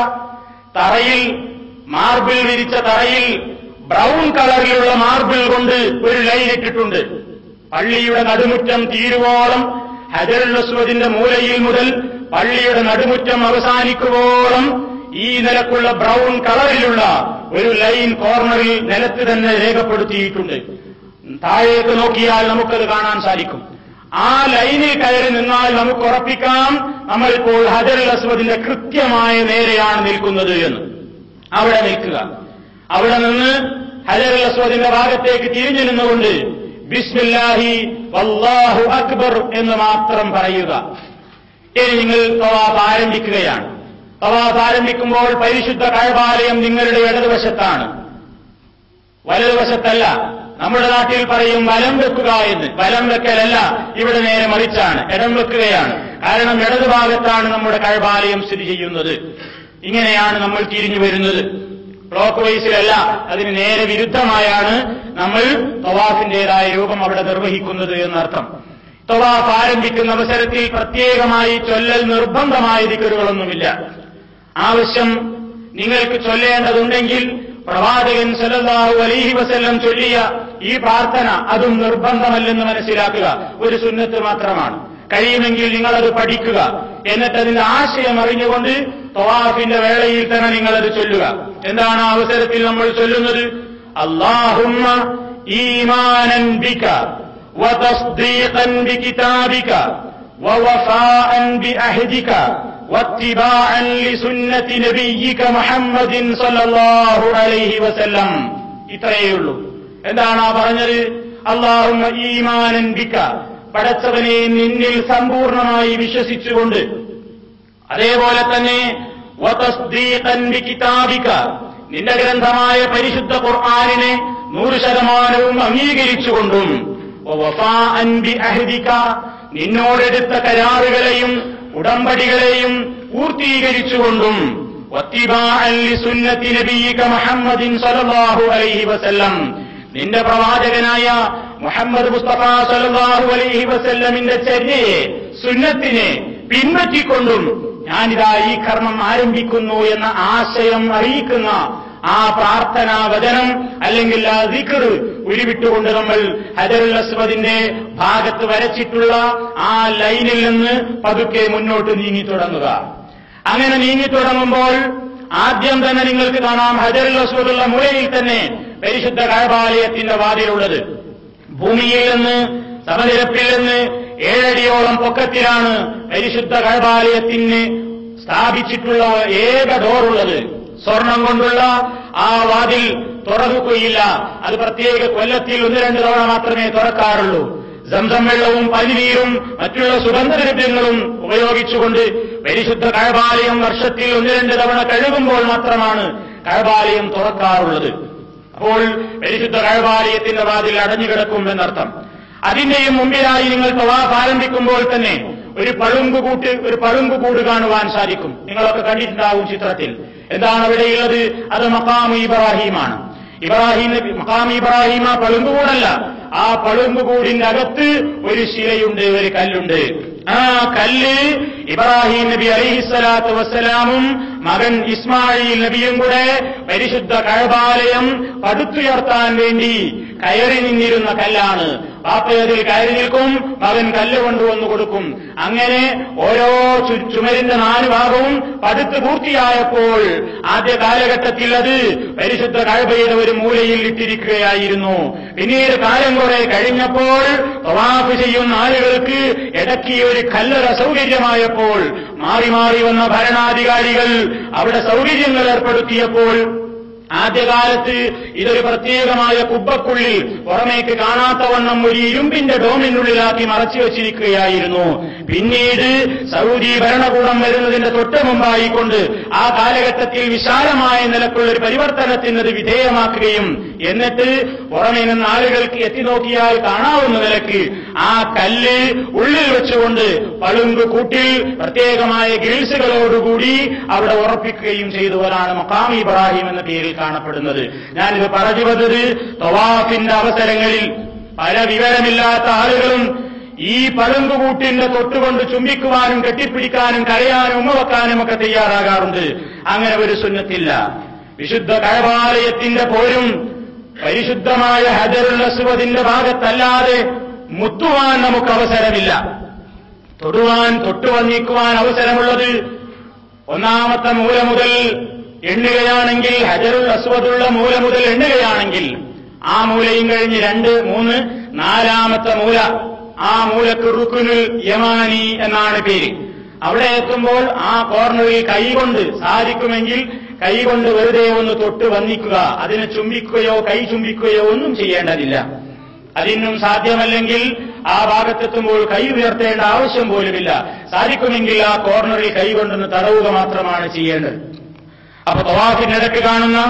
തറയിൽ മാർബിൾ വിരിച്ച തറയിൽ ബ്രൗൺ കളറിലുള്ള മാർബിൾ കൊണ്ട് ഒരു ലൈൻ ഇട്ടിട്ടുണ്ട് പള്ളിയുടെ നടുമുറ്റം തീരുവോളം ഹജറുൽ അസ്വദിന്റെ മൂലയിൽ മുതൽ പള്ളിയുടെ നടുമുറ്റം അവസാനിക്കുവോളം ഈ നിലക്കുള്ള ബ്രൗൺ കളറിലുള്ള ഒരു ലൈൻ കോർണറിൽ നിലത്ത് തന്നെ രേഖപ്പെടുത്തിയിട്ടുണ്ട് താഴേക്ക് നോക്കിയാൽ നമുക്കത് കാണാൻ സാധിക്കും ആ ലൈനിൽ കയറി നിന്നാൽ നമുക്ക് ഉറപ്പിക്കാം നമ്മളിപ്പോൾ ഹജറുൽ അസ്വദിന്റെ കൃത്യമായ നേരെയാണ് നിൽക്കുന്നത് എന്ന് അവിടെ നിൽക്കുക അവിടെ നിന്ന് ഹജറുൽ അസ്വദിന്റെ ഭാഗത്തേക്ക് തിരിഞ്ഞു നിന്നുകൊണ്ട് ബിസ്മില്ലാഹി വല്ലാഹു അക്ബർ എന്ന് മാത്രം പറയുക ഇനി നിങ്ങൾ തവാഫ് ആരംഭിക്കുകയാണ് തവാഫ് ആരംഭിക്കുമ്പോൾ പരിശുദ്ധ കഴബാലയം നിങ്ങളുടെ ഇടതുവശത്താണ് വലതുവശത്തല്ല നമ്മുടെ നാട്ടിൽ പറയും വലം വെക്കുക എന്ന് വലം വെക്കലല്ല ഇവിടെ നേരെ മറിച്ചാണ് ഇടം വെക്കുകയാണ് കാരണം ഇടതുഭാഗത്താണ് നമ്മുടെ കഴബാലയം സ്ഥിതി ചെയ്യുന്നത് ഇങ്ങനെയാണ് നമ്മൾ തിരിഞ്ഞു വരുന്നത് ക്ലോക്ക് വൈസിലല്ല അതിന് നേരെ വിരുദ്ധമായാണ് നമ്മൾ തവാഫിന്റേതായ രൂപം അവിടെ നിർവഹിക്കുന്നത് എന്നർത്ഥം തവാഫ് ആരംഭിക്കുന്ന അവസരത്തിൽ പ്രത്യേകമായി ചൊല്ലൽ നിർബന്ധമായ ദിക്കറുകളൊന്നുമില്ല ആവശ്യം നിങ്ങൾക്ക് ചൊല്ലേണ്ടതുണ്ടെങ്കിൽ പ്രവാചകൻ സല്ലല്ലാഹു അലൈഹി വസല്ലം ചൊല്ലിയ ഈ പ്രാർത്ഥന അതും നിർബന്ധമല്ലെന്ന് മനസ്സിലാക്കുക ഒരു സുന്നത്ത് മാത്രമാണ് കഴിയുമെങ്കിൽ നിങ്ങളത് പഠിക്കുക എന്നിട്ട് അതിന്റെ ആശയം അറിഞ്ഞുകൊണ്ട് തവാഫിന്റെ വേളയിൽ തന്നെ നിങ്ങളത് ചൊല്ലുക എന്താണ് ആ അവസരത്തിൽ നമ്മൾ ചൊല്ലുന്നത് അള്ളാഹുമ്മ ഈമാനൻ ബിക وتصديقا بكتابك ووفاء بعهدك واتباعا لسنة نبيك محمد صلى الله عليه وسلم ഇത്രയേ ഉള്ളൂ എന്താണ് ആ പറഞ്ഞത് അള്ളാഹുമ്മ ഈമാനൻ ബിക്ക പടച്ചവനെ നിന്നിൽ സമ്പൂർണമായി വിശ്വസിച്ചുകൊണ്ട് അതേപോലെ തന്നെ വതസ്ദീഖൻ ബികിതാബിക നിന്റെ ഗ്രന്ഥമായ പരിശുദ്ധ ഖുർആനിനെ നൂറ് ശതമാനവും അംഗീകരിച്ചുകൊണ്ടും വഫാഅൻ ബിഅഹദിക നിന്നോടെടുത്ത കരാറുകളെയും ഉടമ്പടികളെയും പൂർത്തീകരിച്ചുകൊണ്ടും വത്തിബാഅൻ ലിസുന്നത്തി നബിയിക മുഹമ്മദിൻ സല്ലല്ലാഹു അലൈഹി വസല്ലം നിന്റെ പ്രവാചകനായ മുഹമ്മദ് മുസ്തഫ സല്ലല്ലാഹു അലൈഹി വസല്ലമിന്റെ ചര്യയെ സുന്നത്തിനെ പിൻപറ്റിക്കൊണ്ടും ഞാനിതാ ഈ കർമ്മം ആരംഭിക്കുന്നു എന്ന ആശയം അറിയിക്കുന്ന ആ പ്രാർത്ഥനാ വചനം അല്ലെങ്കിൽ ആ ദിക്കർ ഉരുവിട്ടുകൊണ്ട് നമ്മൾ ഹജറുൽ അസ്വദിന്റെ ഭാഗത്ത് വരച്ചിട്ടുള്ള ആ ലൈനിൽ നിന്ന് പതുക്കെ മുന്നോട്ട് നീങ്ങി തുടങ്ങുക അങ്ങനെ നീങ്ങി തുടങ്ങുമ്പോൾ ആദ്യം തന്നെ നിങ്ങൾക്ക് കാണാം ഹജറുൽ അസ്വദുള്ള മുലയിൽ തന്നെ പരിശുദ്ധ കഴബാലയത്തിന്റെ വാതിലുള്ളത് ഭൂമിയിൽ നിന്ന് സമനിരപ്പിൽ നിന്ന് ഏഴടിയോളം പൊക്കത്തിലാണ് പരിശുദ്ധ കഴബാലയത്തിന് സ്ഥാപിച്ചിട്ടുള്ള ഏക ഡോറുള്ളത് സ്വർണം കൊണ്ടുള്ള ആ വാതിൽ തുറക്കുകയില്ല അത് പ്രത്യേക കൊല്ലത്തിൽ ഒന്ന് രണ്ട് തവണ മാത്രമേ തുറക്കാറുള്ളൂ സംസം വെള്ളവും പനിനീരും മറ്റുള്ള സുഗന്ധദ്രവ്യങ്ങളും ഉപയോഗിച്ചുകൊണ്ട് പരിശുദ്ധ കഴബാലയം വർഷത്തിൽ ഒന്ന് രണ്ട് തവണ കഴുകുമ്പോൾ മാത്രമാണ് കഴബാലയം തുറക്കാറുള്ളത് അപ്പോൾ പരിശുദ്ധ കഴബാലയത്തിന്റെ വാതിൽ അടഞ്ഞുകിടക്കും എന്നർത്ഥം അതിന്റെയും മുമ്പിലായി നിങ്ങൾ തവാഫ് ആരംഭിക്കുമ്പോൾ തന്നെ ഒരു പളുങ്കുകൂട്ട് ഒരു പളുങ്കുകൂട് കാണുവാൻ സാധിക്കും നിങ്ങളൊക്കെ കണ്ടിട്ടുണ്ടാവും ചിത്രത്തിൽ എന്താണ് അവിടെയുള്ളത് അത് മക്കാം ഇബ്രാഹീമാണ് ഇബ്രാഹിം നബി മക്കാം ഇബ്രാഹിം ആ പളുങ്കുകൂടല്ല ആ പളുങ്കുകൂടിന്റെ അകത്ത് ഒരു ശിലയുണ്ട് ഒരു കല്ലുണ്ട് ആ കല്ല് ഇബ്രാഹിം നബി അലഹിസ്വലാത്തു വസ്സലാമും മകൻ ഇസ്മായിൽ നബിയും കൂടെ പരിശുദ്ധ കഴബാലയം പടുത്തുയർത്താൻ വേണ്ടി കയറി നിന്നിരുന്ന കല്ലാണ് പാപ്പയതിൽ കയറി നിൽക്കും മകൻ കല്ല് കൊണ്ടുവന്നു കൊടുക്കും അങ്ങനെ ഓരോ ചു- ചുമരിന്റെ നാല് ഭാഗവും പടുത്ത് പൂർത്തിയായപ്പോൾ ആദ്യ കാലഘട്ടത്തിൽ അത് പരിശുദ്ധ കഴബയുടെ ഒരു മൂലയിൽ ഇട്ടിരിക്കുകയായിരുന്നു പിന്നീട് കാലം കുറെ കഴിഞ്ഞപ്പോൾ തവാഫ് ചെയ്യുന്ന ആളുകൾക്ക് ഇടയ്ക്ക് ഒരു കല്ലറ സൗകര്യമായപ്പോൾ മാറി മാറി വന്ന ഭരണാധികാരികൾ അവിടെ സൗകര്യങ്ങൾ ഏർപ്പെടുത്തിയപ്പോൾ ആദ്യകാലത്ത് ഇതൊരു പ്രത്യേകമായ കുബ്ബക്കുള്ളിൽ പുറമേക്ക് കാണാത്തവണ്ണം ഒരു ഇരുമ്പിന്റെ ഡോമിനുള്ളിലാക്കി മറച്ചു വച്ചിരിക്കുകയായിരുന്നു പിന്നീട് സൗദി ഭരണകൂടം വരുന്നതിന്റെ തൊട്ട് മുമ്പായിക്കൊണ്ട് ആ കാലഘട്ടത്തിൽ വിശാലമായ നിലക്കുള്ള ഒരു പരിവർത്തനത്തിന് അത് വിധേയമാക്കുകയും എന്നിട്ട് പുറമേ നിന്ന് ആളുകൾക്ക് എത്തി നോക്കിയാൽ കാണാവുന്ന നിലക്ക് ആ കല്ല് ഉള്ളിൽ വെച്ചുകൊണ്ട് പളുങ്ക് കൂട്ടിൽ പ്രത്യേകമായ ഗ്രിൽസുകളോടുകൂടി അവിടെ ഉറപ്പിക്കുകയും ചെയ്തവരാണ് മക്കാം ഇബ്രാഹിം എന്ന പേരിൽ കാണപ്പെടുന്നത് ഞാനിത് പറഞ്ഞു വന്നത് തവാഫിന്റെ അവസരങ്ങളിൽ പല വിവരമില്ലാത്ത ആളുകളും ഈ പളുങ്കുകൂട്ടിന്റെ തൊട്ടുകൊണ്ട് ചുംബിക്കുവാനും കെട്ടിപ്പിടിക്കാനും കരയാനും ഉമ്മ വെക്കാനും ഒക്കെ തയ്യാറാകാറുണ്ട് അങ്ങനെ ഒരു സുന്നത്തില്ല വിശുദ്ധ കഴബാലയത്തിന്റെ പോരും പരിശുദ്ധമായ ഹജറുൽ അസ്വദിന്റെ ഭാഗത്തല്ലാതെ മുത്തുവാൻ നമുക്ക് അവസരമില്ല തൊടുവാൻ തൊട്ടുവന്നിക്കുവാൻ അവസരമുള്ളത് ഒന്നാമത്തെ മൂല മുതൽ എണ്ണുകയാണെങ്കിൽ ഹജറുൽ അസ്വദുള്ള മൂല മുതൽ എണ്ണുകയാണെങ്കിൽ ആ മൂലയും കഴിഞ്ഞ് രണ്ട് മൂന്ന് നാലാമത്തെ മൂല ആ മൂലക്ക് റുക്കുനുൽ യമാനി എന്നാണ് പേര് അവിടെ എത്തുമ്പോൾ ആ കോർണറിൽ കൈകൊണ്ട് സാധിക്കുമെങ്കിൽ കൈകൊണ്ട് വെറുതെ ഒന്ന് തൊട്ട് വന്നിക്കുക അതിനെ ചുംബിക്കുകയോ കൈ ചുംബിക്കുകയോ ഒന്നും ചെയ്യേണ്ടതില്ല അതിനും സാധ്യമല്ലെങ്കിൽ ആ ഭാഗത്തെത്തുമ്പോൾ കൈ ഉയർത്തേണ്ട ആവശ്യം പോലുമില്ല സാധിക്കുമെങ്കിൽ ആ കോർണറിൽ കൈ കൊണ്ടൊന്ന് തടവുക മാത്രമാണ് ചെയ്യേണ്ടത് അപ്പൊ തവാഫിനിടക്ക് കാണുന്ന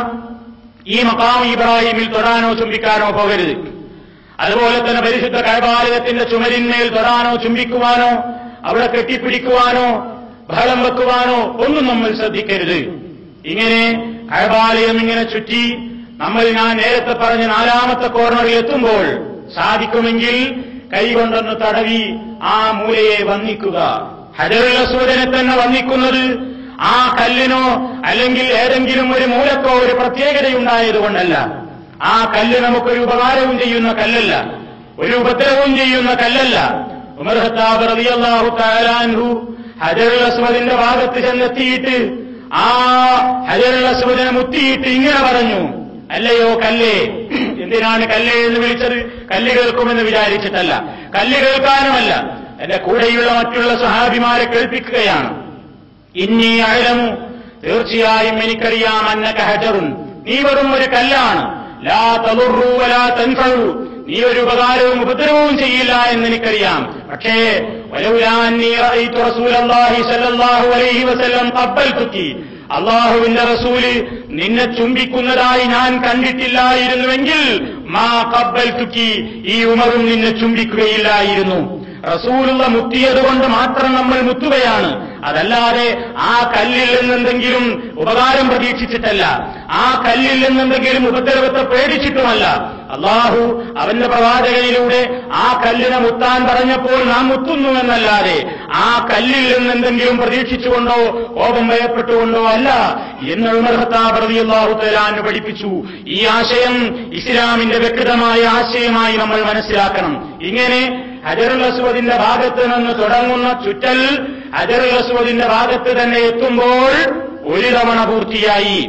ഈ മക്കാം ഇബ്രാഹിമിൽ തൊടാനോ ചുംബിക്കാനോ പോകരുത് അതുപോലെ തന്നെ പരിശുദ്ധ കൈബാലയത്തിന്റെ ചുമരിന്മേൽ തൊടാനോ ചുംബിക്കുവാനോ അവിടെ കെട്ടിപ്പിടിക്കുവാനോ ബഹളം വെക്കുവാനോ ഒന്നും നമ്മൾ ശ്രദ്ധിക്കരുത് ഇങ്ങനെ കൈബാലയം ഇങ്ങനെ ചുറ്റി നമ്മൾ ഞാൻ നേരത്തെ പറഞ്ഞ നാലാമത്തെ കോർണറിൽ എത്തുമ്പോൾ സാധിക്കുമെങ്കിൽ കൈകൊണ്ടൊന്ന് തടവി ആ മൂലയെ വന്നിക്കുക ഹജറുൽ അസൂദനെ തന്നെ വന്നിക്കുന്നത് ആ കല്ലിനോ അല്ലെങ്കിൽ ഏതെങ്കിലും ഒരു മൂലക്കോ ഒരു പ്രത്യേകതയുണ്ടായതുകൊണ്ടല്ല ആ കല്ല് നമുക്കൊരു ഉപകാരവും ചെയ്യുന്ന കല്ലല്ല ഒരു ഉപദ്രവവും ചെയ്യുന്ന കല്ലല്ല ഉമർ ഖത്താബ് റളിയല്ലാഹു തആല അൻഹു ഹജറുൽ അസ്വദിന്റെ ഭാഗത്ത് ചെന്നെത്തിയിട്ട് ആ ഹജറുൽ അസ്വദിനെ മുത്തിയിട്ട് ഇങ്ങനെ പറഞ്ഞു അല്ലയോ കല്ലേ എന്തിനാണ് കല്ലേ എന്ന് വിളിച്ചത് കല്ല് കേൾക്കുമെന്ന് വിചാരിച്ചിട്ടല്ല കല്ല് കേൾക്കാനുമല്ല എന്റെ കൂടെയുള്ള മറ്റുള്ള സഹാബിമാരെ കേൾപ്പിക്കുകയാണ് ഇന്നീ അഴലമു തീർച്ചയായും എനിക്കറിയാം അന്നക ഹജറുൻ നീ വെറും ഒരു കല്ലാണ് ലാ തളുറു വലാ തൻഫഴു നീ ഒരു ഉപകാരവും ഉപദ്രവവും ചെയ്യില്ല എന്ന് എനിക്കറിയാം പക്ഷേ വലൗലാന്നി റഅയ്തു റസൂലല്ലാഹി സ്വല്ലല്ലാഹു അലൈഹി വസല്ലം ഖബ്ബൽതുക്കി അള്ളാഹുവിന്റെ റസൂല് നിന്നെ ചുംബിക്കുന്നതായി ഞാൻ കണ്ടിട്ടില്ലായിരുന്നുവെങ്കിൽ മാ കബ്ബൽ തുക്കി ഈ ഉമറും നിന്നെ ചുംബിക്കുകയില്ലായിരുന്നു റസൂലുള്ള മുത്തിയത് കൊണ്ട് മാത്രം നമ്മൾ മുത്തുകയാണ് അതല്ലാതെ ആ കല്ലിൽ നിന്നെന്തെങ്കിലും ഉപകാരം പ്രതീക്ഷിച്ചിട്ടല്ല ആ കല്ലിൽ നിന്നെന്തെങ്കിലും ഉപദ്രവത്തെ പേടിച്ചിട്ടുമല്ല അള്ളാഹു അവന്റെ പ്രവാചകനിലൂടെ ആ കല്ലിനെ മുത്താൻ പറഞ്ഞപ്പോൾ നാം മുത്തുന്നുവെന്നല്ലാതെ ആ കല്ലിൽ നിന്നെന്തെങ്കിലും പ്രതീക്ഷിച്ചുകൊണ്ടോ കോപം ഭയപ്പെട്ടുകൊണ്ടോ അല്ല എന്ന് ഉമർഹത്താഹു തലാന് പഠിപ്പിച്ചു ഈ ആശയം ഇസ്ലാമിന്റെ വ്യക്തമായ ആശയമായി നമ്മൾ മനസ്സിലാക്കണം ഇങ്ങനെ ഹജറുൽ അസ്വദിന്റെ ഭാഗത്ത് നിന്ന് തുടങ്ങുന്ന ചുറ്റൽ ഹജറുൽ അസ്വദിന്റെ ഭാഗത്ത് തന്നെ എത്തുമ്പോൾ ഒരു തവണ പൂർത്തിയായി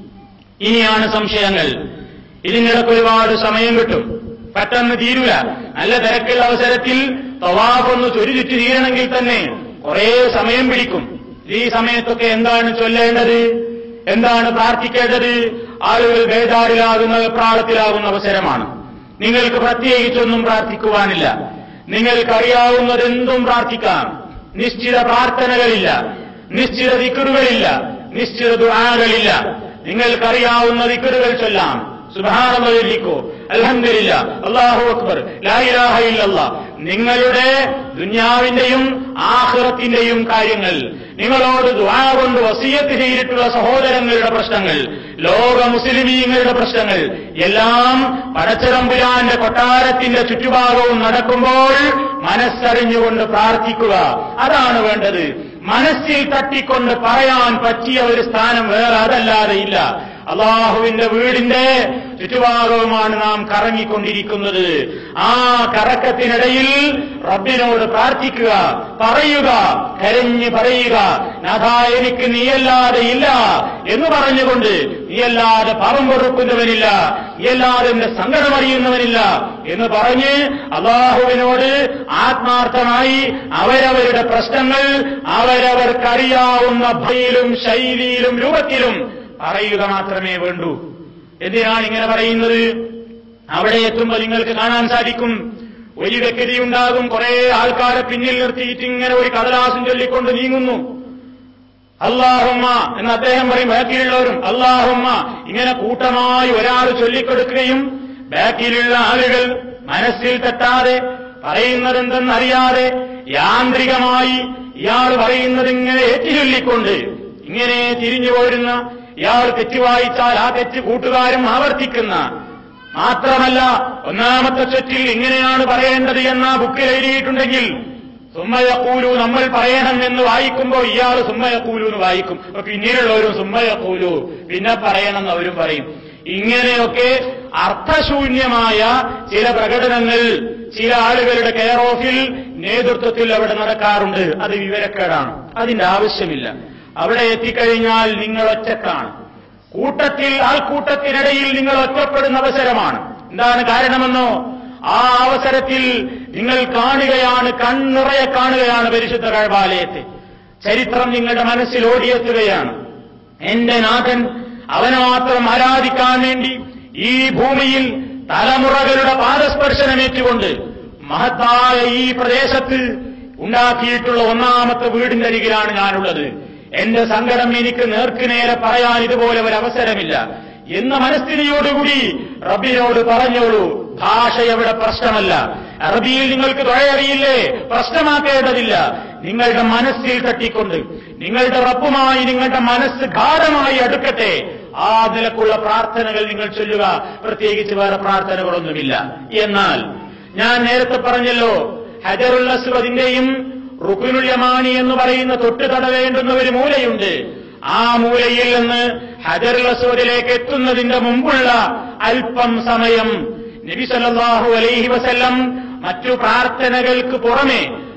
ഇനിയാണ് സംശയങ്ങൾ ഇതിനിടയ്ക്ക് ഒരുപാട് സമയം കിട്ടും പെട്ടെന്ന് തീരൂല നല്ല തിരക്കുള്ള അവസരത്തിൽ തവാഫൊന്ന് ചുരുചുറ്റി തീരണമെങ്കിൽ തന്നെ കുറേ സമയം പിടിക്കും ഈ സമയത്തൊക്കെ എന്താണ് ചൊല്ലേണ്ടത് എന്താണ് പ്രാർത്ഥിക്കേണ്ടത് ആളുകൾ ബേദാറിലാകുന്ന വെപ്രാളത്തിലാകുന്ന അവസരമാണ് നിങ്ങൾക്ക് പ്രത്യേകിച്ചൊന്നും പ്രാർത്ഥിക്കുവാനില്ല നിങ്ങൾക്കറിയാവുന്നതെന്തും പ്രാർത്ഥിക്കാം നിശ്ചിത പ്രാർത്ഥനകളില്ല നിശ്ചിത ദിക്കറുകളില്ല നിശ്ചിത ദുആകളില്ല നിങ്ങൾക്കറിയാവുന്ന ദിക്കറുകൾ ചൊല്ലാം സുബാനല്ലോ അലഹമില്ല അള്ളാഹു അക്ബർ ലായിലാഹ ഇല്ലല്ല നിങ്ങളുടെ ദുന്യാവിന്റെയും ആഹ്റത്തിന്റെയും കാര്യങ്ങൾ നിങ്ങളോട് ദുആ കൊണ്ട് വസീയത്ത് ചെയ്തിട്ടുള്ള സഹോദരങ്ങളുടെ പ്രശ്നങ്ങൾ ലോക മുസ്ലിമീങ്ങളുടെ പ്രശ്നങ്ങൾ എല്ലാം പടച്ചിറമ്പുരാന്റെ കൊട്ടാരത്തിന്റെ ചുറ്റുഭാഗവും നടക്കുമ്പോൾ മനസ്സറിഞ്ഞുകൊണ്ട് പ്രാർത്ഥിക്കുക അതാണ് വേണ്ടത് മനസ്സിൽ തട്ടിക്കൊണ്ട് പറയാൻ പറ്റിയ ഒരു സ്ഥാനം വേറെ അതല്ലാതെ ഇല്ല അള്ളാഹുവിന്റെ വീടിന്റെ ചുറ്റുഭാഗവുമാണ് നാം കറങ്ങിക്കൊണ്ടിരിക്കുന്നത് ആ കറക്കത്തിനിടയിൽ റബ്ബിനോട് പ്രാർത്ഥിക്കുക പറയുക കരഞ്ഞ് പറയുക നാഥാ എനിക്ക് നീയല്ലാതെ ഇല്ല എന്ന് പറഞ്ഞുകൊണ്ട് നീയല്ലാതെ പാപം പൊറുക്കുന്നവനില്ല നീയല്ലാതെ എന്റെ സങ്കടം അറിയുന്നവനില്ല എന്ന് പറഞ്ഞ് അള്ളാഹുവിനോട് ആത്മാർത്ഥമായി അവരവരുടെ പ്രശ്നങ്ങൾ അവരവർക്കറിയാവുന്ന ഭയിലും ശൈലിയിലും രൂപത്തിലും പറയുക മാത്രമേ വേണ്ടൂ എന്തിനാണ് ഇങ്ങനെ പറയുന്നത് അവിടെ എത്തുമ്പോൾ നിങ്ങൾക്ക് കാണാൻ സാധിക്കും ഒരു വ്യക്തി ഉണ്ടാകും കുറെ ആൾക്കാരെ പിന്നിൽ നിർത്തിയിട്ട് ഇങ്ങനെ ഒരു കടലാസും ചൊല്ലിക്കൊണ്ട് നീങ്ങുന്നു അള്ളാഹുമ്മ എന്ന് അദ്ദേഹം പറയും ബാക്കിലുള്ളവരും അള്ളാഹുമ്മ ഇങ്ങനെ കൂട്ടമായി ഒരാൾ ചൊല്ലിക്കൊടുക്കുകയും ബാക്കിലുള്ള ആളുകൾ മനസ്സിൽ തെറ്റാതെ പറയുന്നതെന്തെന്നറിയാതെ യാന്ത്രികമായി ഇയാൾ പറയുന്നത് ഇങ്ങനെ ഏറ്റുചൊല്ലിക്കൊണ്ട് ഇങ്ങനെ തിരിഞ്ഞു പോരുന്ന ഇയാൾ തെറ്റ് വായിച്ചാൽ ആ തെറ്റ് കൂട്ടുകാരും ആവർത്തിക്കുന്ന മാത്രമല്ല ഒന്നാമത്തെ ചൊറ്റിൽ ഇങ്ങനെയാണ് പറയേണ്ടത് എന്ന ബുക്കിൽ എഴുതിയിട്ടുണ്ടെങ്കിൽ സുമ്മയക്കൂലു നമ്മൾ പറയണം എന്ന് വായിക്കുമ്പോൾ ഇയാൾ സുമ്മയക്കൂലു എന്ന് വായിക്കും അപ്പൊ പിന്നീടുള്ളവരും സുമ്മയക്കൂലു പിന്നെ പറയണം എന്ന് അവരും പറയും ഇങ്ങനെയൊക്കെ അർത്ഥശൂന്യമായ ചില പ്രകടനങ്ങൾ ചില ആളുകളുടെ കെയർ ഓഫിൽ നേതൃത്വത്തിൽ അവിടെ നടക്കാറുണ്ട് അത് വിവരക്കേടാണ് അതിന്റെ ആവശ്യമില്ല അവിടെ എത്തിക്കഴിഞ്ഞാൽ നിങ്ങൾ ഒറ്റക്കാണ് കൂട്ടത്തിൽ ആൾക്കൂട്ടത്തിനിടയിൽ നിങ്ങൾ ഒറ്റപ്പെടുന്ന അവസരമാണ് എന്താണ് കാരണമെന്നോ ആ അവസരത്തിൽ നിങ്ങൾ കാണുകയാണ് കണ്ണിറയെ കാണുകയാണ് പരിശുദ്ധ കഴബാലയത്തെ ചരിത്രം നിങ്ങളുടെ മനസ്സിൽ ഓടിയെത്തുകയാണ് എന്റെ നാഥൻ അവനെ മാത്രം ആരാധിക്കാൻ വേണ്ടി ഈ ഭൂമിയിൽ തലമുറകളുടെ പാദസ്പർശനമേറ്റുകൊണ്ട് മഹത്തായ ഈ പ്രദേശത്ത് ഉണ്ടാക്കിയിട്ടുള്ള ഒന്നാമത്തെ വീടിന്റെ അരികിലാണ് ഞാനുള്ളത് എന്റെ സങ്കടം എനിക്ക് നേർക്കുനേരെ പറയാൻ ഇതുപോലെ ഒരു അവസരമില്ല എന്ന മനസ്ഥിതിയോടുകൂടി റബ്ബിനോട് പറഞ്ഞോളൂ ഭാഷ എവിടെ പ്രശ്നമല്ല അറബിയിൽ നിങ്ങൾക്ക് തുഴയറിയില്ലേ പ്രശ്നമാക്കേണ്ടതില്ല നിങ്ങളുടെ മനസ്സിൽ തട്ടിക്കൊണ്ട് നിങ്ങളുടെ റബ്ബുമായി നിങ്ങളുടെ മനസ്സ് ഗാഠമായി അടുക്കട്ടെ ആ നിലക്കുള്ള പ്രാർത്ഥനകൾ നിങ്ങൾ ചൊല്ലുക പ്രത്യേകിച്ച് വേറെ പ്രാർത്ഥനകളൊന്നുമില്ല എന്നാൽ ഞാൻ നേരത്തെ പറഞ്ഞല്ലോ ഹജറുൽ അസ്വദിന്റെയും റുക്കുനുൽ യമാനി എന്ന് പറയുന്ന തൊട്ട് തടവേണ്ടുന്ന ഒരു മൂലയുണ്ട് ആ മൂലയിൽ നിന്ന് ഹജറുൽ അസ്വദിലേക്ക് എത്തുന്നതിന്റെ മുമ്പുള്ള അല്പം സമയം നബി സല്ലല്ലാഹു അലൈഹി വസല്ലം മറ്റു പ്രാർത്ഥനകൾക്ക് പുറമെ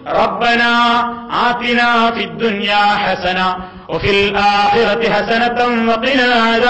റബ്ബന ആതിന ഫിദ്ദുനിയാ ഹസന വഫിൽ ആഖിറതി ഹസനതൻ വഖിനാ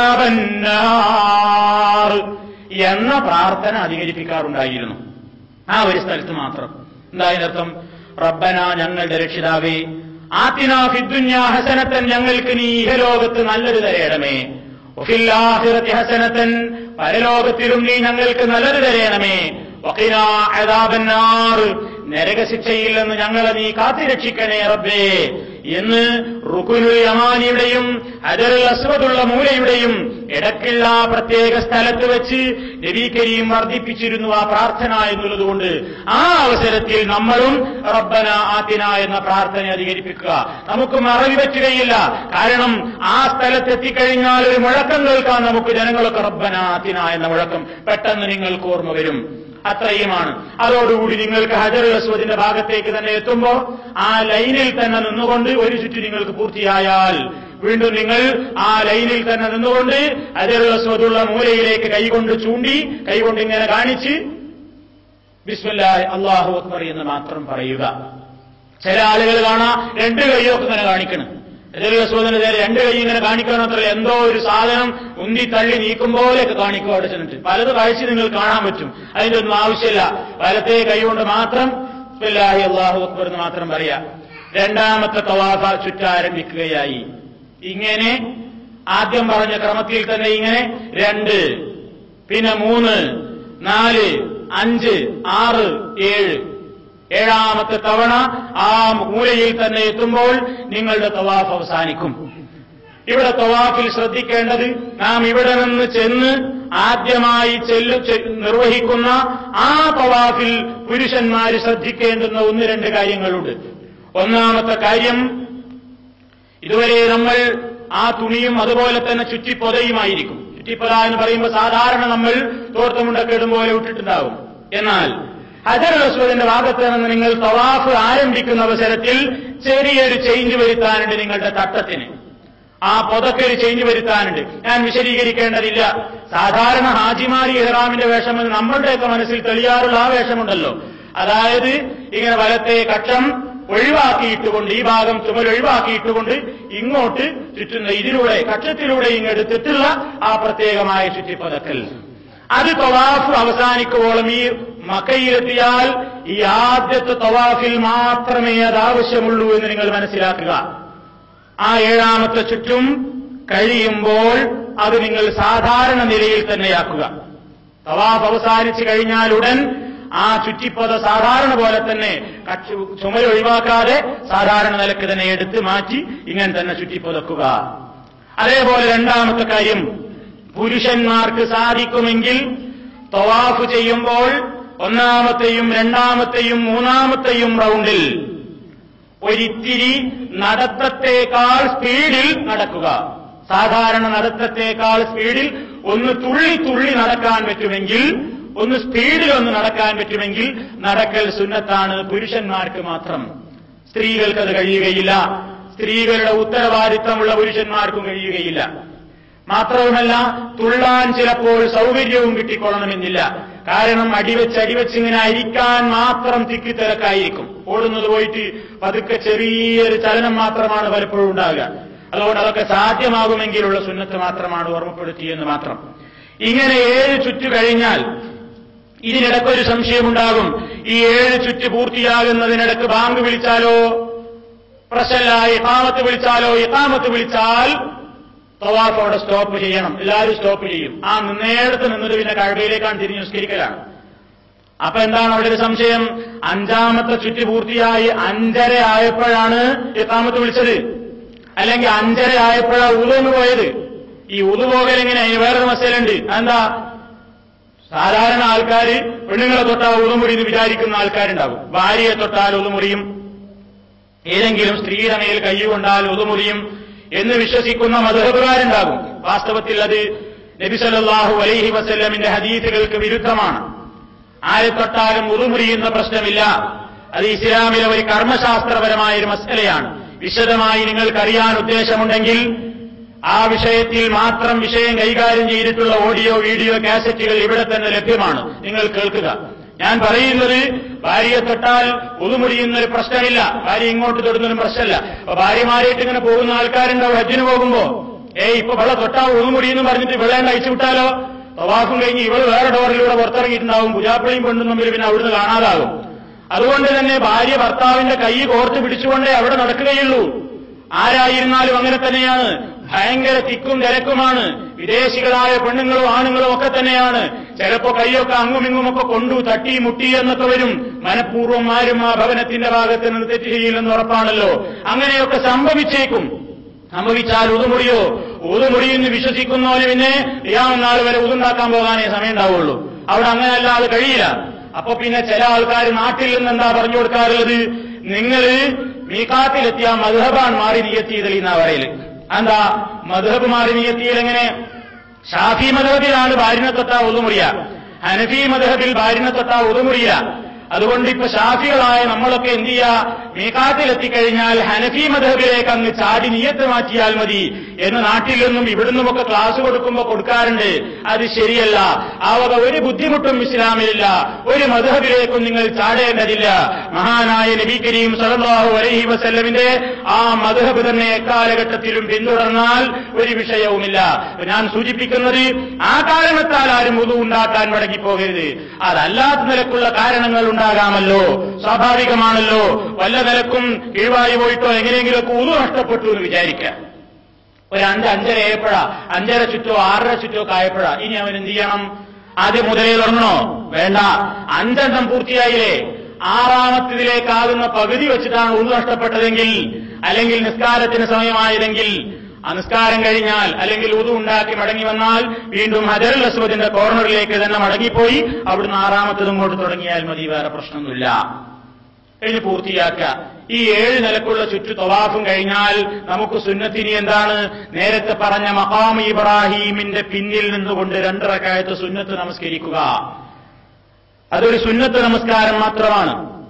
അദാബന്നാർ എന്ന പ്രാർത്ഥന അധികരിപ്പിക്കാറുണ്ടായിരുന്നു ആ ഒരു സ്ഥലത്ത് മാത്രം എന്തായതിനർത്ഥം റബ്ബന ഞങ്ങളുടെ രക്ഷിതാവേ ആത്തിന ഫിദ്ദുന്യാ ഹസനത്തൻ ഞങ്ങൾക്ക് നീ ഇഹലോകത്ത് നല്ലത് തരയണമേ വഫിൽ ആഖിറതി ഹസനത്തൻ പരലോകത്തിലും നീ ഞങ്ങൾക്ക് നല്ലത് തരയണമേ വഖിനാ അദാബന്നാർ നരകശിക്ഷയിൽ നിന്ന് ഞങ്ങളെ നീ കാത്തിരക്ഷിക്കണേ റബ്ബേ എന്ന് റുക്കുനുൽ യമാനിയുടെയും ഹജറുൽ അസ്വദുള്ള മൂലയുടെയും ഇടയ്ക്കുള്ള ആ പ്രത്യേക സ്ഥലത്ത് വെച്ച് നബി കരീം വർദ്ധിപ്പിച്ചിരുന്നു ആ പ്രാർത്ഥന എന്നുള്ളതുകൊണ്ട് ആ അവസരത്തിൽ നമ്മളും റബ്ബന ആത്തിന എന്ന പ്രാർത്ഥന അധികരിപ്പിക്കുക നമുക്ക് മറവി പറ്റുകയില്ല കാരണം ആ സ്ഥലത്ത് എത്തിക്കഴിഞ്ഞാൽ ഒരു മുഴക്കം കേൾക്കാൻ നമുക്ക് ജനങ്ങളൊക്കെ റബ്ബന ആത്തിന എന്ന മുഴക്കം പെട്ടെന്ന് നിങ്ങൾക്ക് ഓർമ്മ വരും അത്രയുമാണ് അതോടുകൂടി നിങ്ങൾക്ക് ഹജറുൽ അസ്വദിന്റെ ഭാഗത്തേക്ക് തന്നെ എത്തുമ്പോ ആ ലൈനിൽ തന്നെ നിന്നുകൊണ്ട് ഒരു ചുറ്റു നിങ്ങൾക്ക് പൂർത്തിയായാൽ വീണ്ടും നിങ്ങൾ ആ ലൈനിൽ തന്നെ നിന്നുകൊണ്ട് ഹജറുൽ അസ്വദുള്ള മൂലയിലേക്ക് കൈകൊണ്ട് ചൂണ്ടി കൈകൊണ്ട് ഇങ്ങനെ കാണിച്ച് ബിസ്മില്ലാഹി അള്ളാഹു അക്ബർ എന്ന് മാത്രം പറയുക ചില ആളുകൾ കാണാ രണ്ട് കൈയൊക്കെ ഇങ്ങനെ കാണിക്കണം ഹജറുൽ നേരെ രണ്ട് കൈ ഇങ്ങനെ കാണിക്കാൻ മാത്രമല്ല എന്തോ ഒരു സാധനം ഉന്തി തള്ളി നീക്കും പോലെയൊക്കെ കാണിക്കും അവിടെ ചെന്നിട്ട് പലത് കാഴ്ച നിങ്ങൾ കാണാൻ പറ്റും അതിന്റെ ഒന്നും ആവശ്യമില്ല വലത്തെ കൈ കൊണ്ട് മാത്രം ബിസ്മില്ലാഹി അള്ളാഹു അക്ബർ എന്ന് മാത്രം പറയാ രണ്ടാമത്തെ തവാഫ ചുറ്റാരംഭിക്കുകയായി ഇങ്ങനെ ആദ്യം പറഞ്ഞ ക്രമത്തിൽ തന്നെ ഇങ്ങനെ രണ്ട് പിന്നെ മൂന്ന് നാല് അഞ്ച് ആറ് ഏഴ് ഏഴാമത്തെ തവണ ആ മൂലയിൽ തന്നെ എത്തുമ്പോൾ നിങ്ങളുടെ തവാഫ് അവസാനിക്കും ഇവിടെ തവാഫിൽ ശ്രദ്ധിക്കേണ്ടത് നാം ഇവിടെ നിന്ന് ചെന്ന് ആദ്യമായി ചെല്ലു ചെ- നിർവഹിക്കുന്ന ആ തവാഫിൽ പുരുഷന്മാര് ശ്രദ്ധിക്കേണ്ടുന്ന ഒന്ന് രണ്ട് കാര്യങ്ങളുണ്ട് ഒന്നാമത്തെ കാര്യം ഇതുവരെ നമ്മൾ ആ തുണിയും അതുപോലെ തന്നെ ചുറ്റിപ്പൊതയുമായിരിക്കും ചുറ്റിപ്പൊത എന്ന് പറയുമ്പോൾ സാധാരണ നമ്മൾ തോർത്തമുണ്ടൊക്കെ ഇടുമ്പോലെ ഇട്ടിട്ടുണ്ടാവും എന്നാൽ ഹജർ റസൂലിന്റെ ഭാഗത്ത് നിന്ന് നിങ്ങൾ തവാഫ് ആരംഭിക്കുന്ന അവസരത്തിൽ ചെറിയൊരു ചേഞ്ച് വരുത്താനുണ്ട് നിങ്ങളുടെ തട്ടത്തിന് ആ പൊതക്കൊരു ചേഞ്ച് വരുത്താനുണ്ട് ഞാൻ വിശദീകരിക്കേണ്ടതില്ല സാധാരണ ഹാജിമാരി ഇഹ്റാമിന്റെ വേഷം എന്ന് നമ്മളുടെയൊക്കെ മനസ്സിൽ തെളിയാറുള്ള ആ വേഷമുണ്ടല്ലോ അതായത് ഇങ്ങനെ വലത്തെ കക്ഷം ഒഴിവാക്കിയിട്ടുകൊണ്ട് ഈ ഭാഗം ചുമൽ ഒഴിവാക്കിയിട്ടുകൊണ്ട് ഇങ്ങോട്ട് ചുറ്റുന്ന ഇതിലൂടെ കക്ഷത്തിലൂടെ ഇങ്ങെടുത്തിട്ടുള്ള ആ പ്രത്യേകമായ ചുറ്റിപ്പതക്കൽ അത് തവാഫ് അവസാനിക്കുവോളം ഈ മക്കയിലെത്തിയാൽ ഈ ആദ്യത്തെ തവാഫിൽ മാത്രമേ അത് ആവശ്യമുള്ളൂ എന്ന് നിങ്ങൾ മനസ്സിലാക്കുക ആ ഏഴാമത്തെ ചുറ്റും കഴിയുമ്പോൾ അത് നിങ്ങൾ സാധാരണ നിലയിൽ തന്നെയാക്കുക തവാഫ് അവസാനിച്ചു കഴിഞ്ഞാൽ ഉടൻ ആ ചുറ്റിപ്പത സാധാരണ പോലെ തന്നെ കക്ഷ ചുമൽ ഒഴിവാക്കാതെ സാധാരണ നിലക്ക് തന്നെ എടുത്ത് മാറ്റി ഇങ്ങനെ തന്നെ ചുറ്റിപ്പതക്കുക അതേപോലെ രണ്ടാമത്തെ കാര്യം പുരുഷന്മാർക്ക് സാധിക്കുമെങ്കിൽ തവാഫ് ചെയ്യുമ്പോൾ ഒന്നാമത്തെയും രണ്ടാമത്തെയും മൂന്നാമത്തെയും റൗണ്ടിൽ ഒരിത്തിരി നടത്തത്തേക്കാൾ സ്പീഡിൽ നടക്കുക സാധാരണ നടത്തത്തേക്കാൾ സ്പീഡിൽ ഒന്ന് തുള്ളി തുള്ളി നടക്കാൻ പറ്റുമെങ്കിൽ ഒന്ന് സ്പീഡിൽ ഒന്ന് നടക്കാൻ പറ്റുമെങ്കിൽ നടക്കൽ സുന്നത്താണ് പുരുഷന്മാർക്ക് മാത്രം സ്ത്രീകൾക്കത് കഴിയുകയില്ല സ്ത്രീകളുടെ ഉത്തരവാദിത്തമുള്ള പുരുഷന്മാർക്കും കഴിയുകയില്ല മാത്രവുമല്ല തുള്ളാൻ ചിലപ്പോൾ സൗകര്യവും കിട്ടിക്കൊള്ളണമെന്നില്ല കാരണം അടിവെച്ച് അടിവെച്ച് ഇങ്ങനെ അരിക്കാൻ മാത്രം തിക്കിത്തിരക്കായിരിക്കും ഓടുന്നത് പോയിട്ട് പതുക്കെ ചെറിയൊരു ചലനം മാത്രമാണ് പലപ്പോഴും ഉണ്ടാകുക അതുകൊണ്ട് അതൊക്കെ സാധ്യമാകുമെങ്കിലുള്ള സുന്നത്ത് മാത്രമാണ് ഓർമ്മപ്പെടുത്തിയെന്ന് മാത്രം ഇങ്ങനെ ഏഴ് ചുറ്റു കഴിഞ്ഞാൽ ഇതിനിടയ്ക്കൊരു സംശയമുണ്ടാകും ഈ ഏഴ് ചുറ്റ് പൂർത്തിയാകുന്നതിനിടക്ക് ബാങ്ക് വിളിച്ചാലോ പ്രശ്നമില്ല ഇത്താമത്ത് വിളിച്ചാലോ ഇത്താമത്ത് വിളിച്ചാൽ തവാഫ് അവിടെ സ്റ്റോപ്പ് ചെയ്യണം എല്ലാവരും സ്റ്റോപ്പ് ചെയ്യും ആ നിന്നേടത്ത് നിന്നത് പിന്നെ കഴബയിലേക്കാണ് തിരിഞ്ഞ് നിസ്കരിക്കലാണ് അപ്പൊ എന്താണ് അവിടെ ഒരു സംശയം അഞ്ചാമത്തെ ചുറ്റി പൂർത്തിയായി അഞ്ചര ആയപ്പോഴാണ് ഇത്താമത്ത് വിളിച്ചത് അല്ലെങ്കിൽ അഞ്ചര ആയപ്പോഴാണ് ഊതെന്ന് പോയത് ഈ ഊതുപോകൽ എങ്ങനെ വേറൊരു മസലുണ്ട് എന്താ സാധാരണ ആൾക്കാർ പെണ്ണുങ്ങളെ തൊട്ടാൽ ഉളുമുറി എന്ന് വിചാരിക്കുന്ന ആൾക്കാരുണ്ടാകും ഭാര്യയെ തൊട്ടാൽ ഉളുമുറിയും ഏതെങ്കിലും സ്ത്രീയുടെ മേൽ കൈകൊണ്ടാൽ ഉളുമുറിയും എന്ന് വിശ്വസിക്കുന്ന മധുഹബുകാരുണ്ടാകും വാസ്തവത്തിൽ അത് നബിസല്ലാഹു അലൈഹി വസല്ലമിന്റെ ഹദീസുകൾക്ക് വിരുദ്ധമാണ് ആരെ തൊട്ടാലും ഉറുമുറിയുന്ന പ്രശ്നമില്ല അത് ഇസ്ലാമിലെ ഒരു കർമ്മശാസ്ത്രപരമായ ഒരു മസലയാണ് വിശദമായി നിങ്ങൾക്കറിയാൻ ഉദ്ദേശമുണ്ടെങ്കിൽ ആ വിഷയത്തിൽ മാത്രം വിഷയം കൈകാര്യം ചെയ്തിട്ടുള്ള ഓഡിയോ വീഡിയോ കാസറ്റുകൾ ഇവിടെ തന്നെ ലഭ്യമാണ് നിങ്ങൾ കേൾക്കുക ഞാൻ പറയുന്നത് ഭാര്യയെ തൊട്ടാൽ ഉതുമുടിയുന്നൊരു പ്രശ്നമില്ല ഭാര്യ ഇങ്ങോട്ട് തൊടുന്നൊരു പ്രശ്നമല്ല അപ്പൊ ഭാര്യമാരായിട്ട് ഇങ്ങനെ പോകുന്ന ആൾക്കാരുണ്ടാവും ഹജ്ജിന് പോകുമ്പോ ഏയ് ഇപ്പൊ വെള്ള തൊട്ടാ ഉതുമുടിയെന്ന് പറഞ്ഞിട്ട് വെള്ളം അയച്ചു വിട്ടാലോ പ്രവാസം കഴിഞ്ഞ് ഇവള് വേറെ ഡോറിലൂടെ പുറത്തിറങ്ങിയിട്ടുണ്ടാവും പുജാപ്പിളിയും പെണ്ണും തമ്മിൽ പിന്നെ അവിടുന്ന് കാണാതാകും അതുകൊണ്ട് തന്നെ ഭാര്യ ഭർത്താവിന്റെ കൈ കോർത്ത് പിടിച്ചുകൊണ്ടേ അവിടെ നടക്കുകയുള്ളൂ ആരായിരുന്നാലും അങ്ങനെ തന്നെയാണ് ഭയങ്കര തിക്കും തിരക്കുമാണ് വിദേശികളായ പെണ്ണുങ്ങളും ആണുങ്ങളും ഒക്കെ തന്നെയാണ് ചിലപ്പോ കൈയൊക്കെ അങ്ങുമിങ്ങുമൊക്കെ കൊണ്ടു തട്ടി മുട്ടി എന്നൊക്കെ വരും മനഃപൂർവ്വം ആരും ആ ഭവനത്തിന്റെ ഭാഗത്ത് നിന്ന് തെറ്റ് ചെയ്യില്ലെന്ന് ഉറപ്പാണല്ലോ അങ്ങനെയൊക്കെ സംഭവിച്ചേക്കും സംഭവിച്ചാൽ ഉതുമുടിയോ ഉതുമുടിയെന്ന് വിശ്വസിക്കുന്നവന് പിന്നെ ഇയാവുന്നാൾ വരെ ഉതുണ്ടാക്കാൻ പോകാനേ സമയം ഉണ്ടാവുള്ളൂ അവിടെ അങ്ങനെ അല്ലാതെ കഴിയില്ല അപ്പൊ പിന്നെ ചില ആൾക്കാർ നാട്ടിൽ നിന്ന് എന്താ പറഞ്ഞു കൊടുക്കാറുള്ളത് നിങ്ങൾ മീക്കാത്തിലെത്തിയ മധുഹബാൻ മാറി നിയത്തിയതിൽ എന്നാ പറയല് എന്താ മധുഹബ് മാറി നിയത്തിയിൽ എങ്ങനെ ഷാഫി മധബിലാണ് ഭാര്യനെ തൊട്ടാ ഒതുമുറിയ ഹനഫി മധബിൽ ഭാര്യനെ തൊട്ടാ ഒതുമുറിയ അതുകൊണ്ട് ഇപ്പൊ ഷാഫികളായ നമ്മളൊക്കെ എന്ത് ചെയ്യുക മീക്കാത്തിലെത്തിക്കഴിഞ്ഞാൽ ഹനഫി മധബിലേക്ക് അങ്ങ് ചാടി നിയത്ത് മാറ്റിയാൽ മതി എന്ന് നാട്ടിൽ നിന്നും ഇവിടുന്നുമൊക്കെ ക്ലാസ് കൊടുക്കുമ്പോൾ കൊടുക്കാറുണ്ട് അത് ശരിയല്ല ആ വക ഒരു ബുദ്ധിമുട്ടും ഇസ്ലാമിലില്ല ഒരു മധബിലേക്കും നിങ്ങൾ ചാടേണ്ടതില്ല മഹാനായ നബി കരീം സലല്ലാഹു അലൈഹി വസല്ലമിന്റെ ആ മധബ് തന്നെ എക്കാലഘട്ടത്തിലും പിന്തുടർന്നാൽ ഒരു വിഷയവുമില്ല ഞാൻ സൂചിപ്പിക്കുന്നത് ആ കാരണത്താൽ ആരും ഉതു ഉണ്ടാക്കാൻ മടങ്ങിപ്പോകരുത് അതല്ലാത്ത നിലക്കുള്ള കാരണങ്ങൾ ഉണ്ടാകാമല്ലോ സ്വാഭാവികമാണല്ലോ വല്ല നിലക്കും കീഴ്വായി പോയിട്ടോ എങ്ങനെയെങ്കിലുമൊക്കെ ഉതു നഷ്ടപ്പെട്ടു എന്ന് വിചാരിക്കാം ഒരു അഞ്ച് അഞ്ചര ആയപ്പോഴാ അഞ്ചര ചുറ്റോ ആറര ചുറ്റോ ഒക്കെ ആയപ്പോഴാ ഇനി അവൻ എന്ത് ചെയ്യണം ആദ്യം മുതലേ തുടങ്ങണോ വേണ്ട അഞ്ചെണ്ണം പൂർത്തിയായില്ലേ ആറാമത്തതിലേക്കാകുന്ന പകുതി വെച്ചിട്ടാണ് ഉള്ളു നഷ്ടപ്പെട്ടതെങ്കിൽ അല്ലെങ്കിൽ നിസ്കാരത്തിന് സമയമായതെങ്കിൽ ആ നിസ്കാരം കഴിഞ്ഞാൽ അല്ലെങ്കിൽ ഉതു ഉണ്ടാക്കി മടങ്ങി വന്നാൽ വീണ്ടും ഹജറുൽ അസ്വദിന്റെ കോർണറിലേക്ക് തന്നെ മടങ്ങിപ്പോയി അവിടുന്ന് ആറാമത്തത് ഇങ്ങോട്ട് തുടങ്ങിയാൽ മതി വേറെ പ്രശ്നമൊന്നുമില്ല കഴിഞ്ഞ് പൂർത്തിയാക്കുക ഈ ഏഴ് നിലക്കുള്ള ചുറ്റു തവാഫും കഴിഞ്ഞാൽ നമുക്ക് സുന്നത്തിനി എന്താണ് നേരത്തെ പറഞ്ഞ മഹാം ഇബ്രാഹീമിന്റെ പിന്നിൽ നിന്നുകൊണ്ട് രണ്ടിറക്കായത്ത് സുന്നത്ത് നമസ്കരിക്കുക അതൊരു സുന്നത്ത് നമസ്കാരം മാത്രമാണ്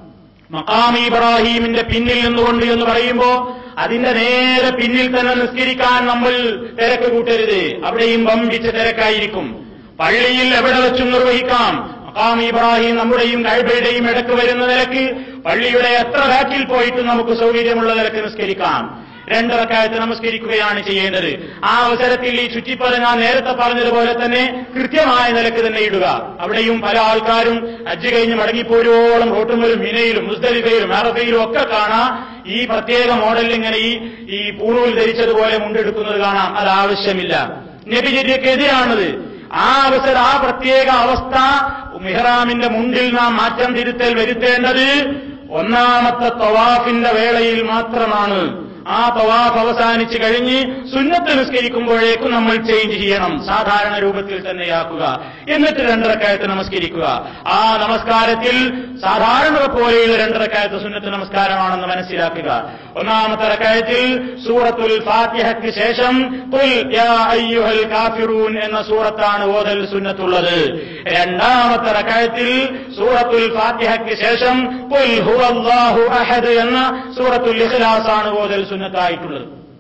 മക്കാം ഇബ്രാഹീമിന്റെ പിന്നിൽ നിന്നുകൊണ്ട് എന്ന് പറയുമ്പോ അതിന്റെ നേരെ പിന്നിൽ തന്നെ നിസ്കരിക്കാൻ നമ്മൾ തിരക്ക് കൂട്ടരുത് അവിടെയും വമ്പിച്ച തിരക്കായിരിക്കും പള്ളിയിൽ എവിടെ വെച്ചും നിർവഹിക്കാം മക്കാം ഇബ്രാഹിം നമ്മുടെയും കൈബയുടെയും ഇടക്ക് വരുന്ന നിലക്ക് പള്ളിയുടെ എത്ര ബാക്കിൽ പോയിട്ട് നമുക്ക് സൗകര്യമുള്ള നിലക്ക് നിസ്കരിക്കാം രണ്ടിറക്കായത്ത് നമസ്കരിക്കുകയാണ് ചെയ്യേണ്ടത് ആ അവസരത്തിൽ ഈ ചുറ്റിപ്പറ ഞാൻ നേരത്തെ പറഞ്ഞതുപോലെ തന്നെ കൃത്യമായ നിലക്ക് തന്നെ ഇടുക അവിടെയും പല ആൾക്കാരും അജ്ജ് കഴിഞ്ഞ് മടങ്ങിപ്പോരോളം റോട്ടുമലും മിനയിലും മുസ്തലിഫയിലും അറഫയിലും ഒക്കെ കാണാം ഈ പ്രത്യേക മോഡലിൽ ഇങ്ങനെ ഈ ഈ പൂണൂൽ ധരിച്ചതുപോലെ മുണ്ടെടുക്കുന്നത് കാണാം അത് ആവശ്യമില്ല നബിചര്യക്കെതിരാണത് ആ അവസരം ആ പ്രത്യേക അവസ്ഥ മിഹ്റാമിന്റെ മുണ്ടിൽ നാം മാറ്റം തിരുത്തൽ വരുത്തേണ്ടത് ഒന്നാമത്തെ തവാഫിന്റെ വേളയിൽ മാത്രമാണ് ആ തവാഫ് അവസാനിച്ച് കഴിഞ്ഞ് സുന്നത്ത് നിസ്കരിക്കുമ്പോഴേക്കും നമ്മൾ ചേഞ്ച് ചെയ്യണം സാധാരണ രൂപത്തിൽ തന്നെയാക്കുക എന്നിട്ട് രണ്ടരക്കായത്ത് നമസ്കരിക്കുക ആ നമസ്കാരത്തിൽ സാധാരണ പോലെയുള്ള രണ്ടരക്കായത്ത് സുന്നത്ത് നമസ്കാരമാണെന്ന് മനസ്സിലാക്കുക ഒന്നാമത്തെ റക്കായത്തിൽ സൂറത്തുൽ ഫാത്തിഹയ്ക്ക് ശേഷം ഖുൽ യാ അയ്യുഹൽ കാഫിറൂൻ എന്ന സൂറത്താണ് ഓതൽ സുന്നത്തുള്ളത് രണ്ടാമത്തെ റക്കായത്തിൽ സൂറത്തുൽ ഫാത്തിഹയ്ക്ക് ശേഷം ഖുൽ ഹുവല്ലാഹു അഹദ് എന്ന സൂറത്തുൽ ഇഖ്ലാസ് ആണ് ഓതൽ സുന്നത്തായിട്ടുള്ളത്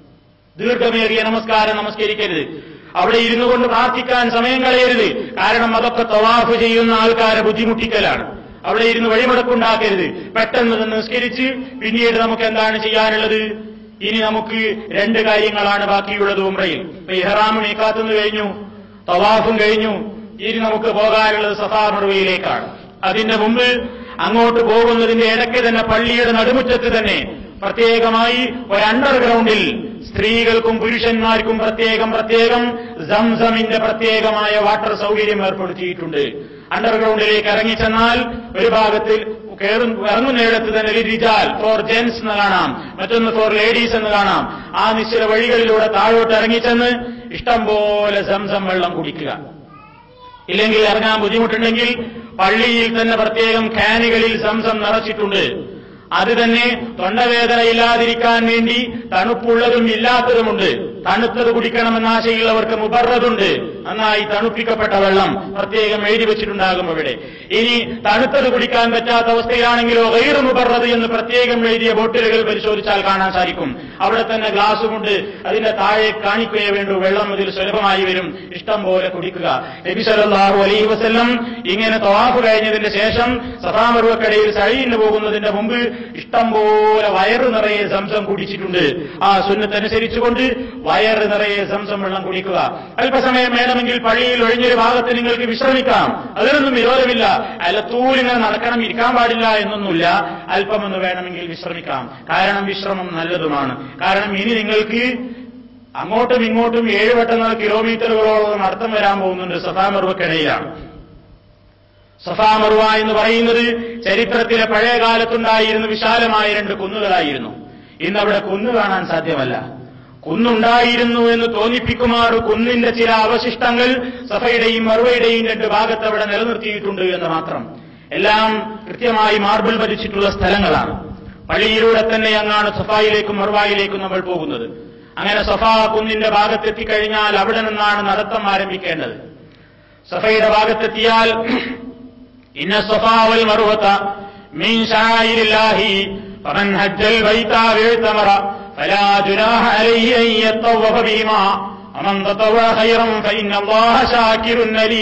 ദീർഘമേറിയ നമസ്കാരം നമസ്കരിക്കരുത് അവിടെ ഇരുന്നു കൊണ്ട് പ്രാർത്ഥിക്കാൻ സമയം കളയരുത് കാരണം അതൊക്കെ തവാഫ് ചെയ്യുന്ന ആൾക്കാരെ ബുദ്ധിമുട്ടിക്കലാണ് അവിടെ ഇരുന്ന് വഴിമുടക്കുണ്ടാക്കരുത് പെട്ടെന്ന് തന്നെ നിസ്കരിച്ച് പിന്നീട് നമുക്ക് എന്താണ് ചെയ്യാനുള്ളത് ഇനി നമുക്ക് രണ്ട് കാര്യങ്ങളാണ് ബാക്കിയുള്ളത് ഉമ്രയിൽ ഇപ്പൊ ഇഹ്റാമും നീക്കാത്തുനിന്ന് കഴിഞ്ഞു തവാഫും കഴിഞ്ഞു ഇനി നമുക്ക് പോകാനുള്ളത് സഫാ മറുവയിലേക്കാണ് അതിന്റെ മുമ്പ് അങ്ങോട്ട് പോകുന്നതിന്റെ ഇടയ്ക്ക് തന്നെ പള്ളിയുടെ നടുമുറ്റത്ത് തന്നെ പ്രത്യേകമായി ഒരു അണ്ടർഗ്രൗണ്ടിൽ സ്ത്രീകൾക്കും പുരുഷന്മാർക്കും പ്രത്യേകം പ്രത്യേകം സംസമിന്റെ പ്രത്യേകമായ വാട്ടർ സൗകര്യം ഏർപ്പെടുത്തിയിട്ടുണ്ട് അണ്ടർഗ്രൗണ്ടിലേക്ക് ഇറങ്ങിച്ചെന്നാൽ ഒരു ഭാഗത്തിൽ കയറും ഇറങ്ങുന്നിടത്ത് തന്നെ ഒരു റിജാൽ ഫോർ ജെൻസ് എന്ന് കാണാം മറ്റൊന്ന് ഫോർ ലേഡീസ് എന്ന് കാണാം ആ നിശ്ചല വഴികളിലൂടെ താഴോട്ട് ഇറങ്ങിച്ചെന്ന് ഇഷ്ടം പോലെ സംസം വെള്ളം കുടിക്കുക ഇല്ലെങ്കിൽ ഇറങ്ങാൻ ബുദ്ധിമുട്ടുണ്ടെങ്കിൽ പള്ളിയിൽ തന്നെ പ്രത്യേകം ക്യാനുകളിൽ സംസം നിറച്ചിട്ടുണ്ട് അത് തന്നെ തൊണ്ടവേദന ഇല്ലാതിരിക്കാൻ വേണ്ടി തണുപ്പുള്ളതും ഇല്ലാത്തതുമുണ്ട് തണുത്തത് കുടിക്കണമെന്ന ആശയുള്ളവർക്ക് മുബറതുണ്ട് നന്നായി തണുപ്പിക്കപ്പെട്ട വെള്ളം പ്രത്യേകം എഴുതി വെച്ചിട്ടുണ്ടാകും ഇവിടെ ഇനി തണുത്തത് കുടിക്കാൻ പറ്റാത്ത അവസ്ഥയിലാണെങ്കിലോ ഗൈർ മുബറത് എന്ന് പ്രത്യേകം എഴുതിയ ബോട്ടിലുകൾ പരിശോധിച്ചാൽ കാണാൻ സാധിക്കും അവിടെ തന്നെ ഗ്ലാസ് കൊണ്ട് അതിന്റെ താഴെ കാണിക്കുകയേ വേണ്ടൂ വെള്ളം അതിൽ സുലഭമായി വരും ഇഷ്ടം പോലെ കുടിക്കുക നബി സല്ലല്ലാഹു അലൈഹി വസല്ലം ഇങ്ങനെ തവാഫ് കഴിഞ്ഞതിന് ശേഷം സഫാമറുവക്കടയിൽ സഴീന് പോകുന്നതിന്റെ മുമ്പ് ഇഷ്ടം പോലെ വയറ് നിറയെ സംസം കുടിച്ചിട്ടുണ്ട് ആ സുന്നത്തനുസരിച്ചുകൊണ്ട് വയറ് നിറയെ സംസം വെള്ളം കുടിക്കുക അല്പസമയം വേണമെങ്കിൽ പള്ളിയിൽ ഒഴിഞ്ഞൊരു ഭാഗത്ത് നിങ്ങൾക്ക് വിശ്രമിക്കാം അതിനൊന്നും വിരോധമില്ല അലത്തൂരിങ്ങനെ നടക്കണം ഇരിക്കാൻ പാടില്ല എന്നൊന്നുമില്ല അല്പമൊന്ന് വേണമെങ്കിൽ വിശ്രമിക്കാം കാരണം വിശ്രമം നല്ലതുമാണ് കാരണം ഇനി നിങ്ങൾക്ക് അങ്ങോട്ടും ഇങ്ങോട്ടും ഏഴ് വട്ടങ്ങൾ കിലോമീറ്ററുകളോളം നടത്തം വരാൻ പോകുന്നുണ്ട് സഫാമറുവക്കിടയിലാണ് സഫാമറുവ എന്ന് പറയുന്നത് ചരിത്രത്തിലെ പഴയ കാലത്തുണ്ടായിരുന്ന വിശാലമായ രണ്ട് കുന്നുകളായിരുന്നു ഇന്നവിടെ കുന്ന് കാണാൻ സാധ്യമല്ല കുന്നുണ്ടായിരുന്നു എന്ന് തോന്നിപ്പിക്കുമാർ കുന്നിന്റെ ചില അവശിഷ്ടങ്ങൾ സഫയുടെയും മറുവയുടെയും രണ്ട് ഭാഗത്ത് അവിടെ നിലനിർത്തിയിട്ടുണ്ട് എന്ന് മാത്രം എല്ലാം കൃത്യമായി മാർബിൾ പതിച്ചിട്ടുള്ള സ്ഥലങ്ങളാണ് പള്ളിയിലൂടെ തന്നെ അങ്ങാണ് സഫായിലേക്കും മറുവായിലേക്കും നമ്മൾ പോകുന്നത് അങ്ങനെ സഫാ കുന്നിന്റെ ഭാഗത്തെത്തിക്കഴിഞ്ഞാൽ അവിടെ നിന്നാണ് നടത്തം ആരംഭിക്കേണ്ടത് സഫയുടെ ഭാഗത്തെത്തിയാൽ ഇന്ന സഫാവൽ മറുവത്ത മീൻ ഷായിരില്ലാഹി فمن هج البيت أو اعتمر فلا جناح عليه أن يطوف بهما ومن تطوع خيرا فإن الله شاكر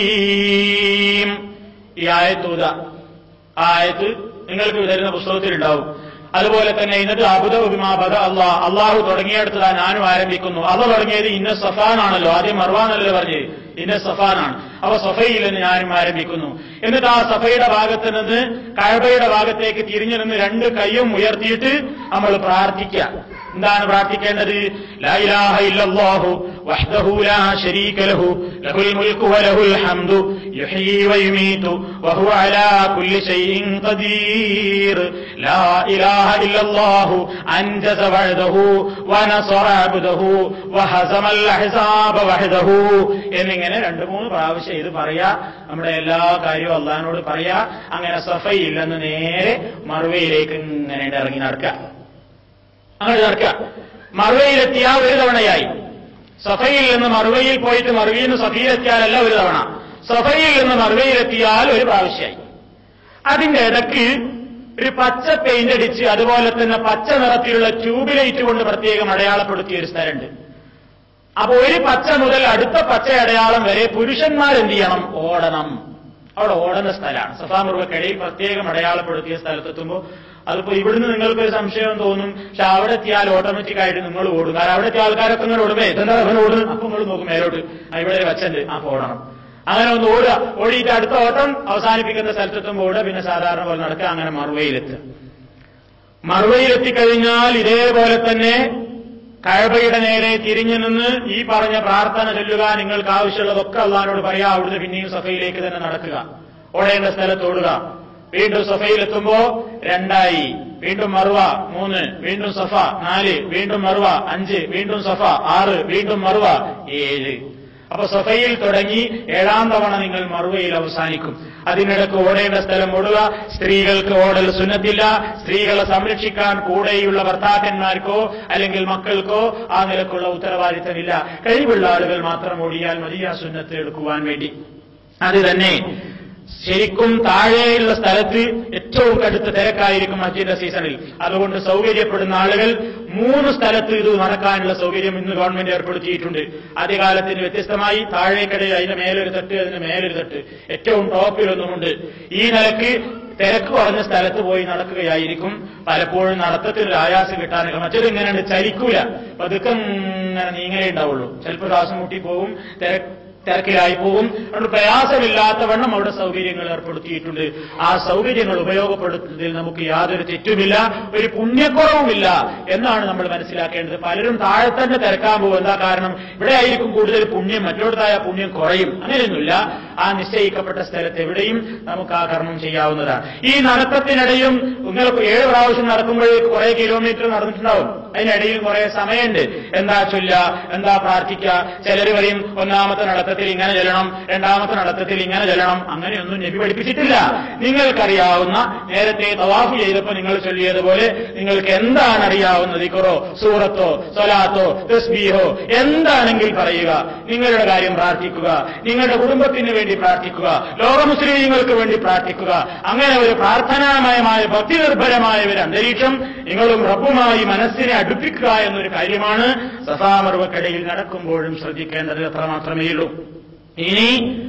عليم ഈ ആയത്ത് ഊത ആ ആയത്ത് നിങ്ങൾക്ക് തരുന്ന പുസ്തകത്തിലുണ്ടാവും അതുപോലെ തന്നെ ഇന്നത്തെ അബുദ ഉബിമാബദ അള്ളാഹ് അള്ളാഹു തുടങ്ങിയെടുത്തതാ ഞാനും ആരംഭിക്കുന്നു അത് തുടങ്ങിയത് ഇന്ന സഫാനാണല്ലോ ആദ്യം മർവാനല്ലോ പറഞ്ഞത് ഇന്ന സഫാനാണ് അപ്പൊ സഫയിൽ നിന്ന് ഞാനും ആരംഭിക്കുന്നു എന്നിട്ട് ആ സഫയുടെ ഭാഗത്ത് നിന്ന് കഴബയുടെ ഭാഗത്തേക്ക് തിരിഞ്ഞു നിന്ന് രണ്ട് കൈയും ഉയർത്തിയിട്ട് നമ്മൾ പ്രാർത്ഥിക്കുക എന്താണ് പ്രാർത്ഥിക്കേണ്ടത് ലാ ഇലാഹ ഇല്ലല്ലാഹു വഹ്ദഹു ലാ ശരീക ലഹു ലഹുൽ മുൽക്കു വലഹുൽ ഹംദു യുഹ്യീ വയുമീതു വഹുവ അലാ കുല്ലി ഷൈഇൻ ഖദീർ ലാ ഇലാഹ ഇല്ലല്ലാഹു അൻജസ വഹ്ദഹു വനസറ അബ്ദഹു വഹസമൽ അഹ്സാബ വഹ്ദഹു എന്നിങ്ങനെ രണ്ട് മൂന്ന് പ്രാവശ്യം ഇത് പറയാ നമ്മുടെ എല്ലാ കാര്യവും അള്ളഹാനോട് പറയാ അങ്ങനെ സഫയിൽ നിന്ന് നേരെ മറുവയിലേക്ക് ഇങ്ങനെ ഇറങ്ങി നടക്കുക അങ്ങനെ നടക്കുക മറുവയിലെത്തിയ ഒരു തവണയായി സഫയിൽ നിന്ന് മറുവയിൽ പോയിട്ട് മറുവയിൽ നിന്ന് സഫയിലെത്തിയാലല്ല ഒരു തവണ സഫയിൽ നിന്ന് മറുവയിലെത്തിയാൽ ഒരു പ്രാവശ്യമായി അതിന്റെ ഇടയ്ക്ക് ഒരു പച്ച പെയിന്റ് അടിച്ച് അതുപോലെ തന്നെ പച്ച നിറത്തിലുള്ള ട്യൂബ് ലൈറ്റ് കൊണ്ട് പ്രത്യേകം അടയാളപ്പെടുത്തിയ ഒരു സ്ഥലമുണ്ട് അപ്പൊ ഒരു പച്ച മുതൽ അടുത്ത പച്ച അടയാളം വരെ പുരുഷന്മാർ എന്ത് ചെയ്യണം ഓടണം അവിടെ ഓടുന്ന സ്ഥലമാണ് സഫാമുറുവക്കിടയിൽ പ്രത്യേകം അടയാളപ്പെടുത്തിയ സ്ഥലത്തെത്തുമ്പോൾ അതിപ്പോ ഇവിടുന്ന് നിങ്ങൾക്ക് ഒരു സംശയം തോന്നും പക്ഷെ അവിടെ എത്തിയാൽ ഓട്ടോമാറ്റിക് ആയിട്ട് നിങ്ങൾ ഓടും കാരണം അവിടെ എത്തിയ ആൾക്കാരൊക്കെ നിങ്ങൾ ഓടുമേ ഇതെന്താ അവൻ ഓടുന്നു അപ്പൊ നിങ്ങൾ നോക്കും മേലോട്ട് ആ ഇവിടെ ഒരു വച്ചുണ്ട് ആ ഓടണം അങ്ങനെ ഒന്ന് ഓടുക ഓടിയിട്ട് അടുത്ത ഓട്ടം അവസാനിപ്പിക്കുന്ന സ്ഥലത്തെത്തുമ്പോൾ ഓടുക പിന്നെ സാധാരണ പോലെ നടക്കുക അങ്ങനെ മറുവയിലെത്തുക മറുവയിലെത്തിക്കഴിഞ്ഞാൽ ഇതേപോലെ തന്നെ കഴബയുടെ നേരെ തിരിഞ്ഞു നിന്ന് ഈ പറഞ്ഞ പ്രാർത്ഥന ചൊല്ലുക നിങ്ങൾക്ക് ആവശ്യമുള്ളതൊക്കെ അള്ളഹാനോട് പറയാ അവിടുന്ന് പിന്നെയും സഫയിലേക്ക് തന്നെ നടക്കുക ഓടേണ്ട സ്ഥലത്ത് ഓടുക വീണ്ടും സഫയിലെത്തുമ്പോ രണ്ടായി വീണ്ടും മറുവ മൂന്ന് വീണ്ടും സഫ നാല് വീണ്ടും മറുവ അഞ്ച് വീണ്ടും സഫ ആറ് വീണ്ടും മറുവ ഏഴ് അപ്പൊ സഫയിൽ തുടങ്ങി ഏഴാം തവണ നിങ്ങൾ മറുവയിൽ അവസാനിക്കും അതിനിടക്ക് ഓടേണ്ട സ്ഥലം ഓടുക സ്ത്രീകൾക്ക് ഓടൽ സുന്നത്തില്ല സ്ത്രീകളെ സംരക്ഷിക്കാൻ കൂടെയുള്ള ഭർത്താക്കന്മാർക്കോ അല്ലെങ്കിൽ മക്കൾക്കോ ആ നിലക്കുള്ള ഉത്തരവാദിത്തമില്ല കഴിവുള്ള ആളുകൾ മാത്രം ഓടിയാൽ മതി ആ സുന്നത്ത് എടുക്കുവാൻ വേണ്ടി അത് തന്നെ ശരിക്കും താഴെയുള്ള സ്ഥലത്ത് ഏറ്റവും കടുത്ത തിരക്കായിരിക്കും ഹജ്ജിന്റെ സീസണിൽ അതുകൊണ്ട് സൗകര്യപ്പെടുന്ന ആളുകൾ മൂന്ന് സ്ഥലത്ത് ഇത് നടക്കാനുള്ള സൗകര്യം ഇന്ന് ഗവൺമെന്റ് ഏർപ്പെടുത്തിയിട്ടുണ്ട് ആദ്യകാലത്തിന് വ്യത്യസ്തമായി താഴേക്കടയിൽ അതിന്റെ മേലൊരു തട്ട് അതിന്റെ മേലൊരു തട്ട് ഏറ്റവും ടോപ്പിലൊന്നുമുണ്ട് ഈ നിലക്ക് തിരക്ക് കുറഞ്ഞ സ്ഥലത്ത് പോയി നടക്കുകയായിരിക്കും പലപ്പോഴും നടത്തത്തിൽ ഒരു ആയാസം കിട്ടാനൊക്കെ മറ്റേത് ഇങ്ങനെയുണ്ട് ചലിക്കൂല പതുക്കെ ഇങ്ങനെ നീങ്ങലേ ഉണ്ടാവുള്ളൂ ചിലപ്പോൾ ശ്വാസം മുട്ടി പോകും തിരക്ക് തിരക്കിലായി പോകും അതുകൊണ്ട് പ്രയാസമില്ലാത്തവണ്ണം അവിടെ സൗകര്യങ്ങൾ ഏർപ്പെടുത്തിയിട്ടുണ്ട് ആ സൗകര്യങ്ങൾ ഉപയോഗപ്പെടുത്തുന്നതിൽ നമുക്ക് യാതൊരു തെറ്റുമില്ല ഒരു പുണ്യക്കുറവുമില്ല എന്നാണ് നമ്മൾ മനസ്സിലാക്കേണ്ടത് പലരും താഴെ തന്നെ തിരക്കാൻ പോകും എന്താ കാരണം ഇവിടെ ആയിരിക്കും കൂടുതൽ പുണ്യം മറ്റോടത്തായ പുണ്യം കുറയും അങ്ങനെയൊന്നുമില്ല ആ നിശ്ചയിക്കപ്പെട്ട സ്ഥലത്ത് എവിടെയും നമുക്ക് ആ കർമ്മം ചെയ്യാവുന്നതാണ് ഈ നടത്തത്തിനിടയും നിങ്ങൾക്ക് ഏഴ് പ്രാവശ്യം നടക്കുമ്പോഴേക്ക് കുറെ കിലോമീറ്റർ നടന്നിട്ടുണ്ടാവും അതിനിടയിൽ കുറെ സമയമുണ്ട് എന്താ ചൊല്ല എന്താ പ്രാർത്ഥിക്കുക ചിലർ പറയും ഒന്നാമത്തെ നടത്തത്തിൽ നടത്തത്തിൽ ഇങ്ങനെ ചെല്ലണം രണ്ടാമത്തെ നടത്തത്തിൽ ഇങ്ങനെ ചെല്ലണം അങ്ങനെയൊന്നും നബി പഠിപ്പിച്ചിട്ടില്ല നിങ്ങൾക്കറിയാവുന്ന നേരത്തെ തവാഫ് ചെയ്തപ്പോൾ നിങ്ങൾ ചൊല്ലിയതുപോലെ നിങ്ങൾക്ക് എന്താണ് അറിയാവുന്നത് ദിക്കറോ സൂറത്തോ സ്വലാത്തോ തസ്ബീഹോ എന്താണെങ്കിൽ പറയുക നിങ്ങളുടെ കാര്യം പ്രാർത്ഥിക്കുക നിങ്ങളുടെ കുടുംബത്തിന് വേണ്ടി പ്രാർത്ഥിക്കുക ലോക മുസ്ലിങ്ങൾക്ക് വേണ്ടി പ്രാർത്ഥിക്കുക അങ്ങനെ ഒരു പ്രാർത്ഥനാമയമായ ഭക്തി നിർഭരമായ ഒരു അന്തരീക്ഷം നിങ്ങളും റബ്ബുമായി മനസ്സിനെ അടുപ്പിക്കുക എന്നൊരു കാര്യമാണ് സഫാമർവക്കടയിൽ നടക്കുമ്പോഴും ശ്രദ്ധിക്കേണ്ടത് അത്ര മാത്രമേ ഉള്ളൂ ഇനി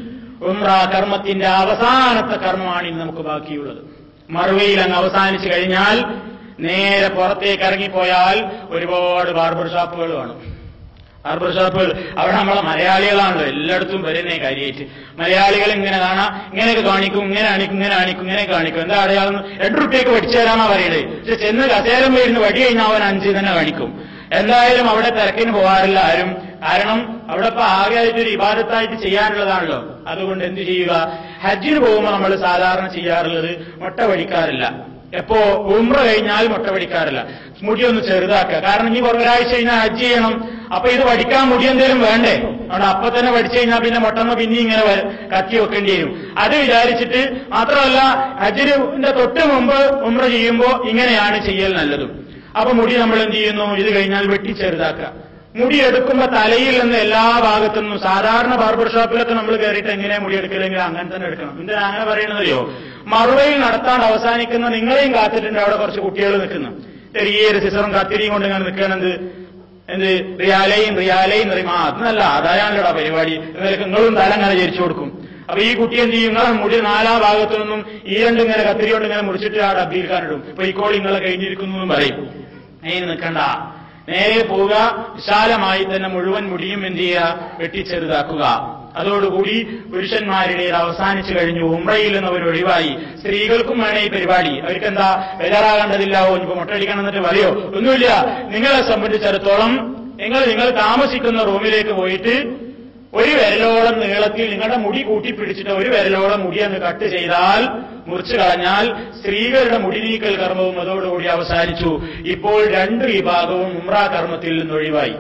ഉംറ കർമ്മത്തിന്റെ അവസാനത്തെ കർമ്മമാണ് ഇന്ന് നമുക്ക് ബാക്കിയുള്ളത് മറുവയിൽ അങ്ങ് അവസാനിച്ചു കഴിഞ്ഞാൽ നേരെ പുറത്തേക്ക് ഇറങ്ങിപ്പോയാൽ ഒരുപാട് ബാർബർ ഷാപ്പുകൾ കാണും ബാർബർ ഷാപ്പുകൾ അവിടെ നമ്മളെ മലയാളികളാണല്ലോ എല്ലായിടത്തും വരുന്നേ കാര്യമായിട്ട് മലയാളികൾ ഇങ്ങനെ കാണാം ഇങ്ങനെയൊക്കെ കാണിക്കും ഇങ്ങനെ കാണിക്കും ഇങ്ങനെ കാണിക്കും ഇങ്ങനെ കാണിക്കും എന്താ അടയാളം രണ്ട് റുപ്യക്ക് പഠിച്ചു തരാന്നാ പറയണേ പക്ഷെ ചെന്ന് കസേരം വരുന്ന വടി കഴിഞ്ഞാൽ അവൻ അഞ്ച് തന്നെ കാണിക്കും എന്തായാലും അവിടെ തിരക്കിന് പോകാറില്ല ആരും കാരണം അവിടെ ഇപ്പൊ ആകെയായിട്ടൊരു ഇബാദത്തായിട്ട് ചെയ്യാനുള്ളതാണല്ലോ അതുകൊണ്ട് എന്ത് ചെയ്യുക ഹജ്ജിന് പോകുമ്പോൾ നമ്മൾ സാധാരണ ചെയ്യാറുള്ളത് മുട്ട പഠിക്കാറില്ല എപ്പോ ഉമ്ര കഴിഞ്ഞാൽ മുട്ട പഠിക്കാറില്ല മുടി ഒന്ന് ചെറുതാക്കുക കാരണം ഇനി ഒരാഴ്ച കഴിഞ്ഞാൽ ഹജ്ജ് ചെയ്യണം അപ്പൊ ഇത് പഠിക്കാൻ മുടി എന്തേലും വേണ്ടേ അതുകൊണ്ട് അപ്പൊ തന്നെ പഠിച്ചു കഴിഞ്ഞാൽ പിന്നെ മുട്ടമ്മ പിന്നെ ഇങ്ങനെ വ- കത്തി വെക്കേണ്ടി വരും അത് വിചാരിച്ചിട്ട് മാത്രമല്ല ഹജ്ജിന്റെ തൊട്ട് മുമ്പ് ഉമ്ര ചെയ്യുമ്പോ ഇങ്ങനെയാണ് ചെയ്യൽ നല്ലതും അപ്പൊ മുടി നമ്മൾ എന്ത് ചെയ്യുന്നു ഇത് കഴിഞ്ഞാൽ വെട്ടി ചെറുതാക്കുക മുടി എടുക്കുമ്പോ തലയിൽ നിന്ന് എല്ലാ ഭാഗത്തു നിന്നും സാധാരണ ബാർബർ ഷോപ്പിലൊക്കെ നമ്മൾ കയറിയിട്ട് എങ്ങനെ മുടി എടുക്കില്ലെങ്കിൽ അങ്ങനെ തന്നെ എടുക്കണം എന്തിനാ അങ്ങനെ പറയണതയോ മറുവയിൽ നടത്താണ്ട് അവസാനിക്കുന്ന നിങ്ങളെയും കാത്തിട്ടുണ്ട് അവിടെ കുറച്ച് കുട്ടികൾ നിൽക്കുന്നു ചെറിയൊരു സിസറും കത്തിരിയും കൊണ്ട് ഇങ്ങനെ നിൽക്കണത് എന്ത് റിയാലയും റിയാലയും പറയും ആ അത് നല്ല ആദായമാണല്ലോടാ പരിപാടി എന്നാലും നിങ്ങളും തല അങ്ങനെ ചരിച്ചു കൊടുക്കും അപ്പൊ ഈ കുട്ടി എന്ത് ചെയ്യും നിങ്ങളെ മുടി നാലാ ഭാഗത്തു നിന്നും ഈ രണ്ട് ഇങ്ങനെ കത്തിരി കൊണ്ട് ഇങ്ങനെ മുറിച്ചിട്ട് ആ ഡബ്ബിൽക്കാനിടും ഇപ്പൊ ഈ കോളി നിങ്ങളെ കഴിഞ്ഞിരിക്കുന്നു എന്നും പറയും അതിന് നിൽക്കണ്ട നേരെ പോവുക വിശാലമായി തന്നെ മുഴുവൻ മുടിയും എന്ത് ചെയ്യുക വെട്ടിച്ചെറുതാക്കുക അതോടുകൂടി പുരുഷന്മാരുടെ അവസാനിച്ചു കഴിഞ്ഞു ഉമ്രയിൽ നിന്ന് അവർ ഒഴിവായി സ്ത്രീകൾക്കും വേണേ ഈ പരിപാടി അവർക്ക് എന്താ ബേജാറാകേണ്ടതില്ലാവോ ഇനിയിപ്പോ മുട്ടടിക്കണം എന്നിട്ട് പറയോ ഒന്നുമില്ല നിങ്ങളെ സംബന്ധിച്ചിടത്തോളം നിങ്ങൾ നിങ്ങൾ താമസിക്കുന്ന റൂമിലേക്ക് പോയിട്ട് ഒരു വിരലോളം നീളത്തിൽ നിങ്ങളുടെ മുടി കൂട്ടിപ്പിടിച്ചിട്ട് ഒരു വിരലോളം മുടി അങ്ങ് കട്ട് ചെയ്താൽ മുറിച്ചു കളഞ്ഞാൽ സ്ത്രീകളുടെ മുടി നീക്കൽ കർമ്മവും അതോടുകൂടി അവസാനിച്ചു ഇപ്പോൾ രണ്ട് വിഭാഗവും ഉമ്ര കർമ്മത്തിൽ നിന്ന് ഒഴിവായി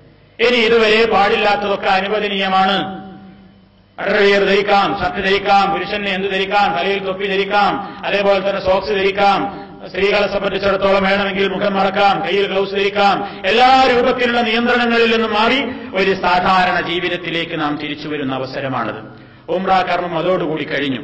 ഇനി ഇതുവരെ പാടില്ലാത്തതൊക്കെ അനുവദനീയമാണ് അണ്ടർവെയർ ധരിക്കാം ഷർട്ട് ധരിക്കാം പുരുഷന് എന്ത് ധരിക്കാം തലയിൽ തൊപ്പി ധരിക്കാം അതേപോലെ തന്നെ സോക്സ് ധരിക്കാം സ്ത്രീകളെ സംബന്ധിച്ചിടത്തോളം വേണമെങ്കിൽ മുഖം മറക്കാം കയ്യിൽ ഗ്ലൗസ് ധരിക്കാം എല്ലാ രൂപത്തിലുള്ള നിയന്ത്രണങ്ങളിൽ നിന്നും മാറി ഒരു സാധാരണ ജീവിതത്തിലേക്ക് നാം തിരിച്ചു വരുന്ന അവസരമാണത് ഉംറ കർമ്മം അതോടുകൂടി കഴിഞ്ഞു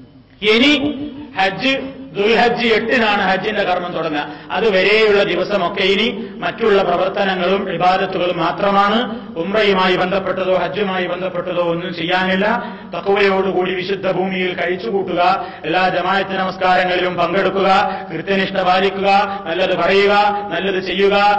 ഇനി ഹജ്ജ് ദുൽഹജ്ജ് എട്ടിനാണ് ഹജ്ജിന്റെ കർമ്മം തുടങ്ങുക അതുവരെയുള്ള ദിവസമൊക്കെ ഇനി മറ്റുള്ള പ്രവർത്തനങ്ങളും ഇബാദത്തുകളും മാത്രമാണ് ഉംറയുമായി ബന്ധപ്പെട്ടതോ ഹജ്ജുമായി ബന്ധപ്പെട്ടതോ ഒന്നും ചെയ്യാനില്ല തക്കവയോടുകൂടി വിശുദ്ധ ഭൂമിയിൽ കഴിച്ചുകൂട്ടുക എല്ലാ ജമായത്ത് നമസ്കാരങ്ങളിലും പങ്കെടുക്കുക കൃത്യനിഷ്ഠ പാലിക്കുക നല്ലത് പറയുക നല്ലത് ചെയ്യുക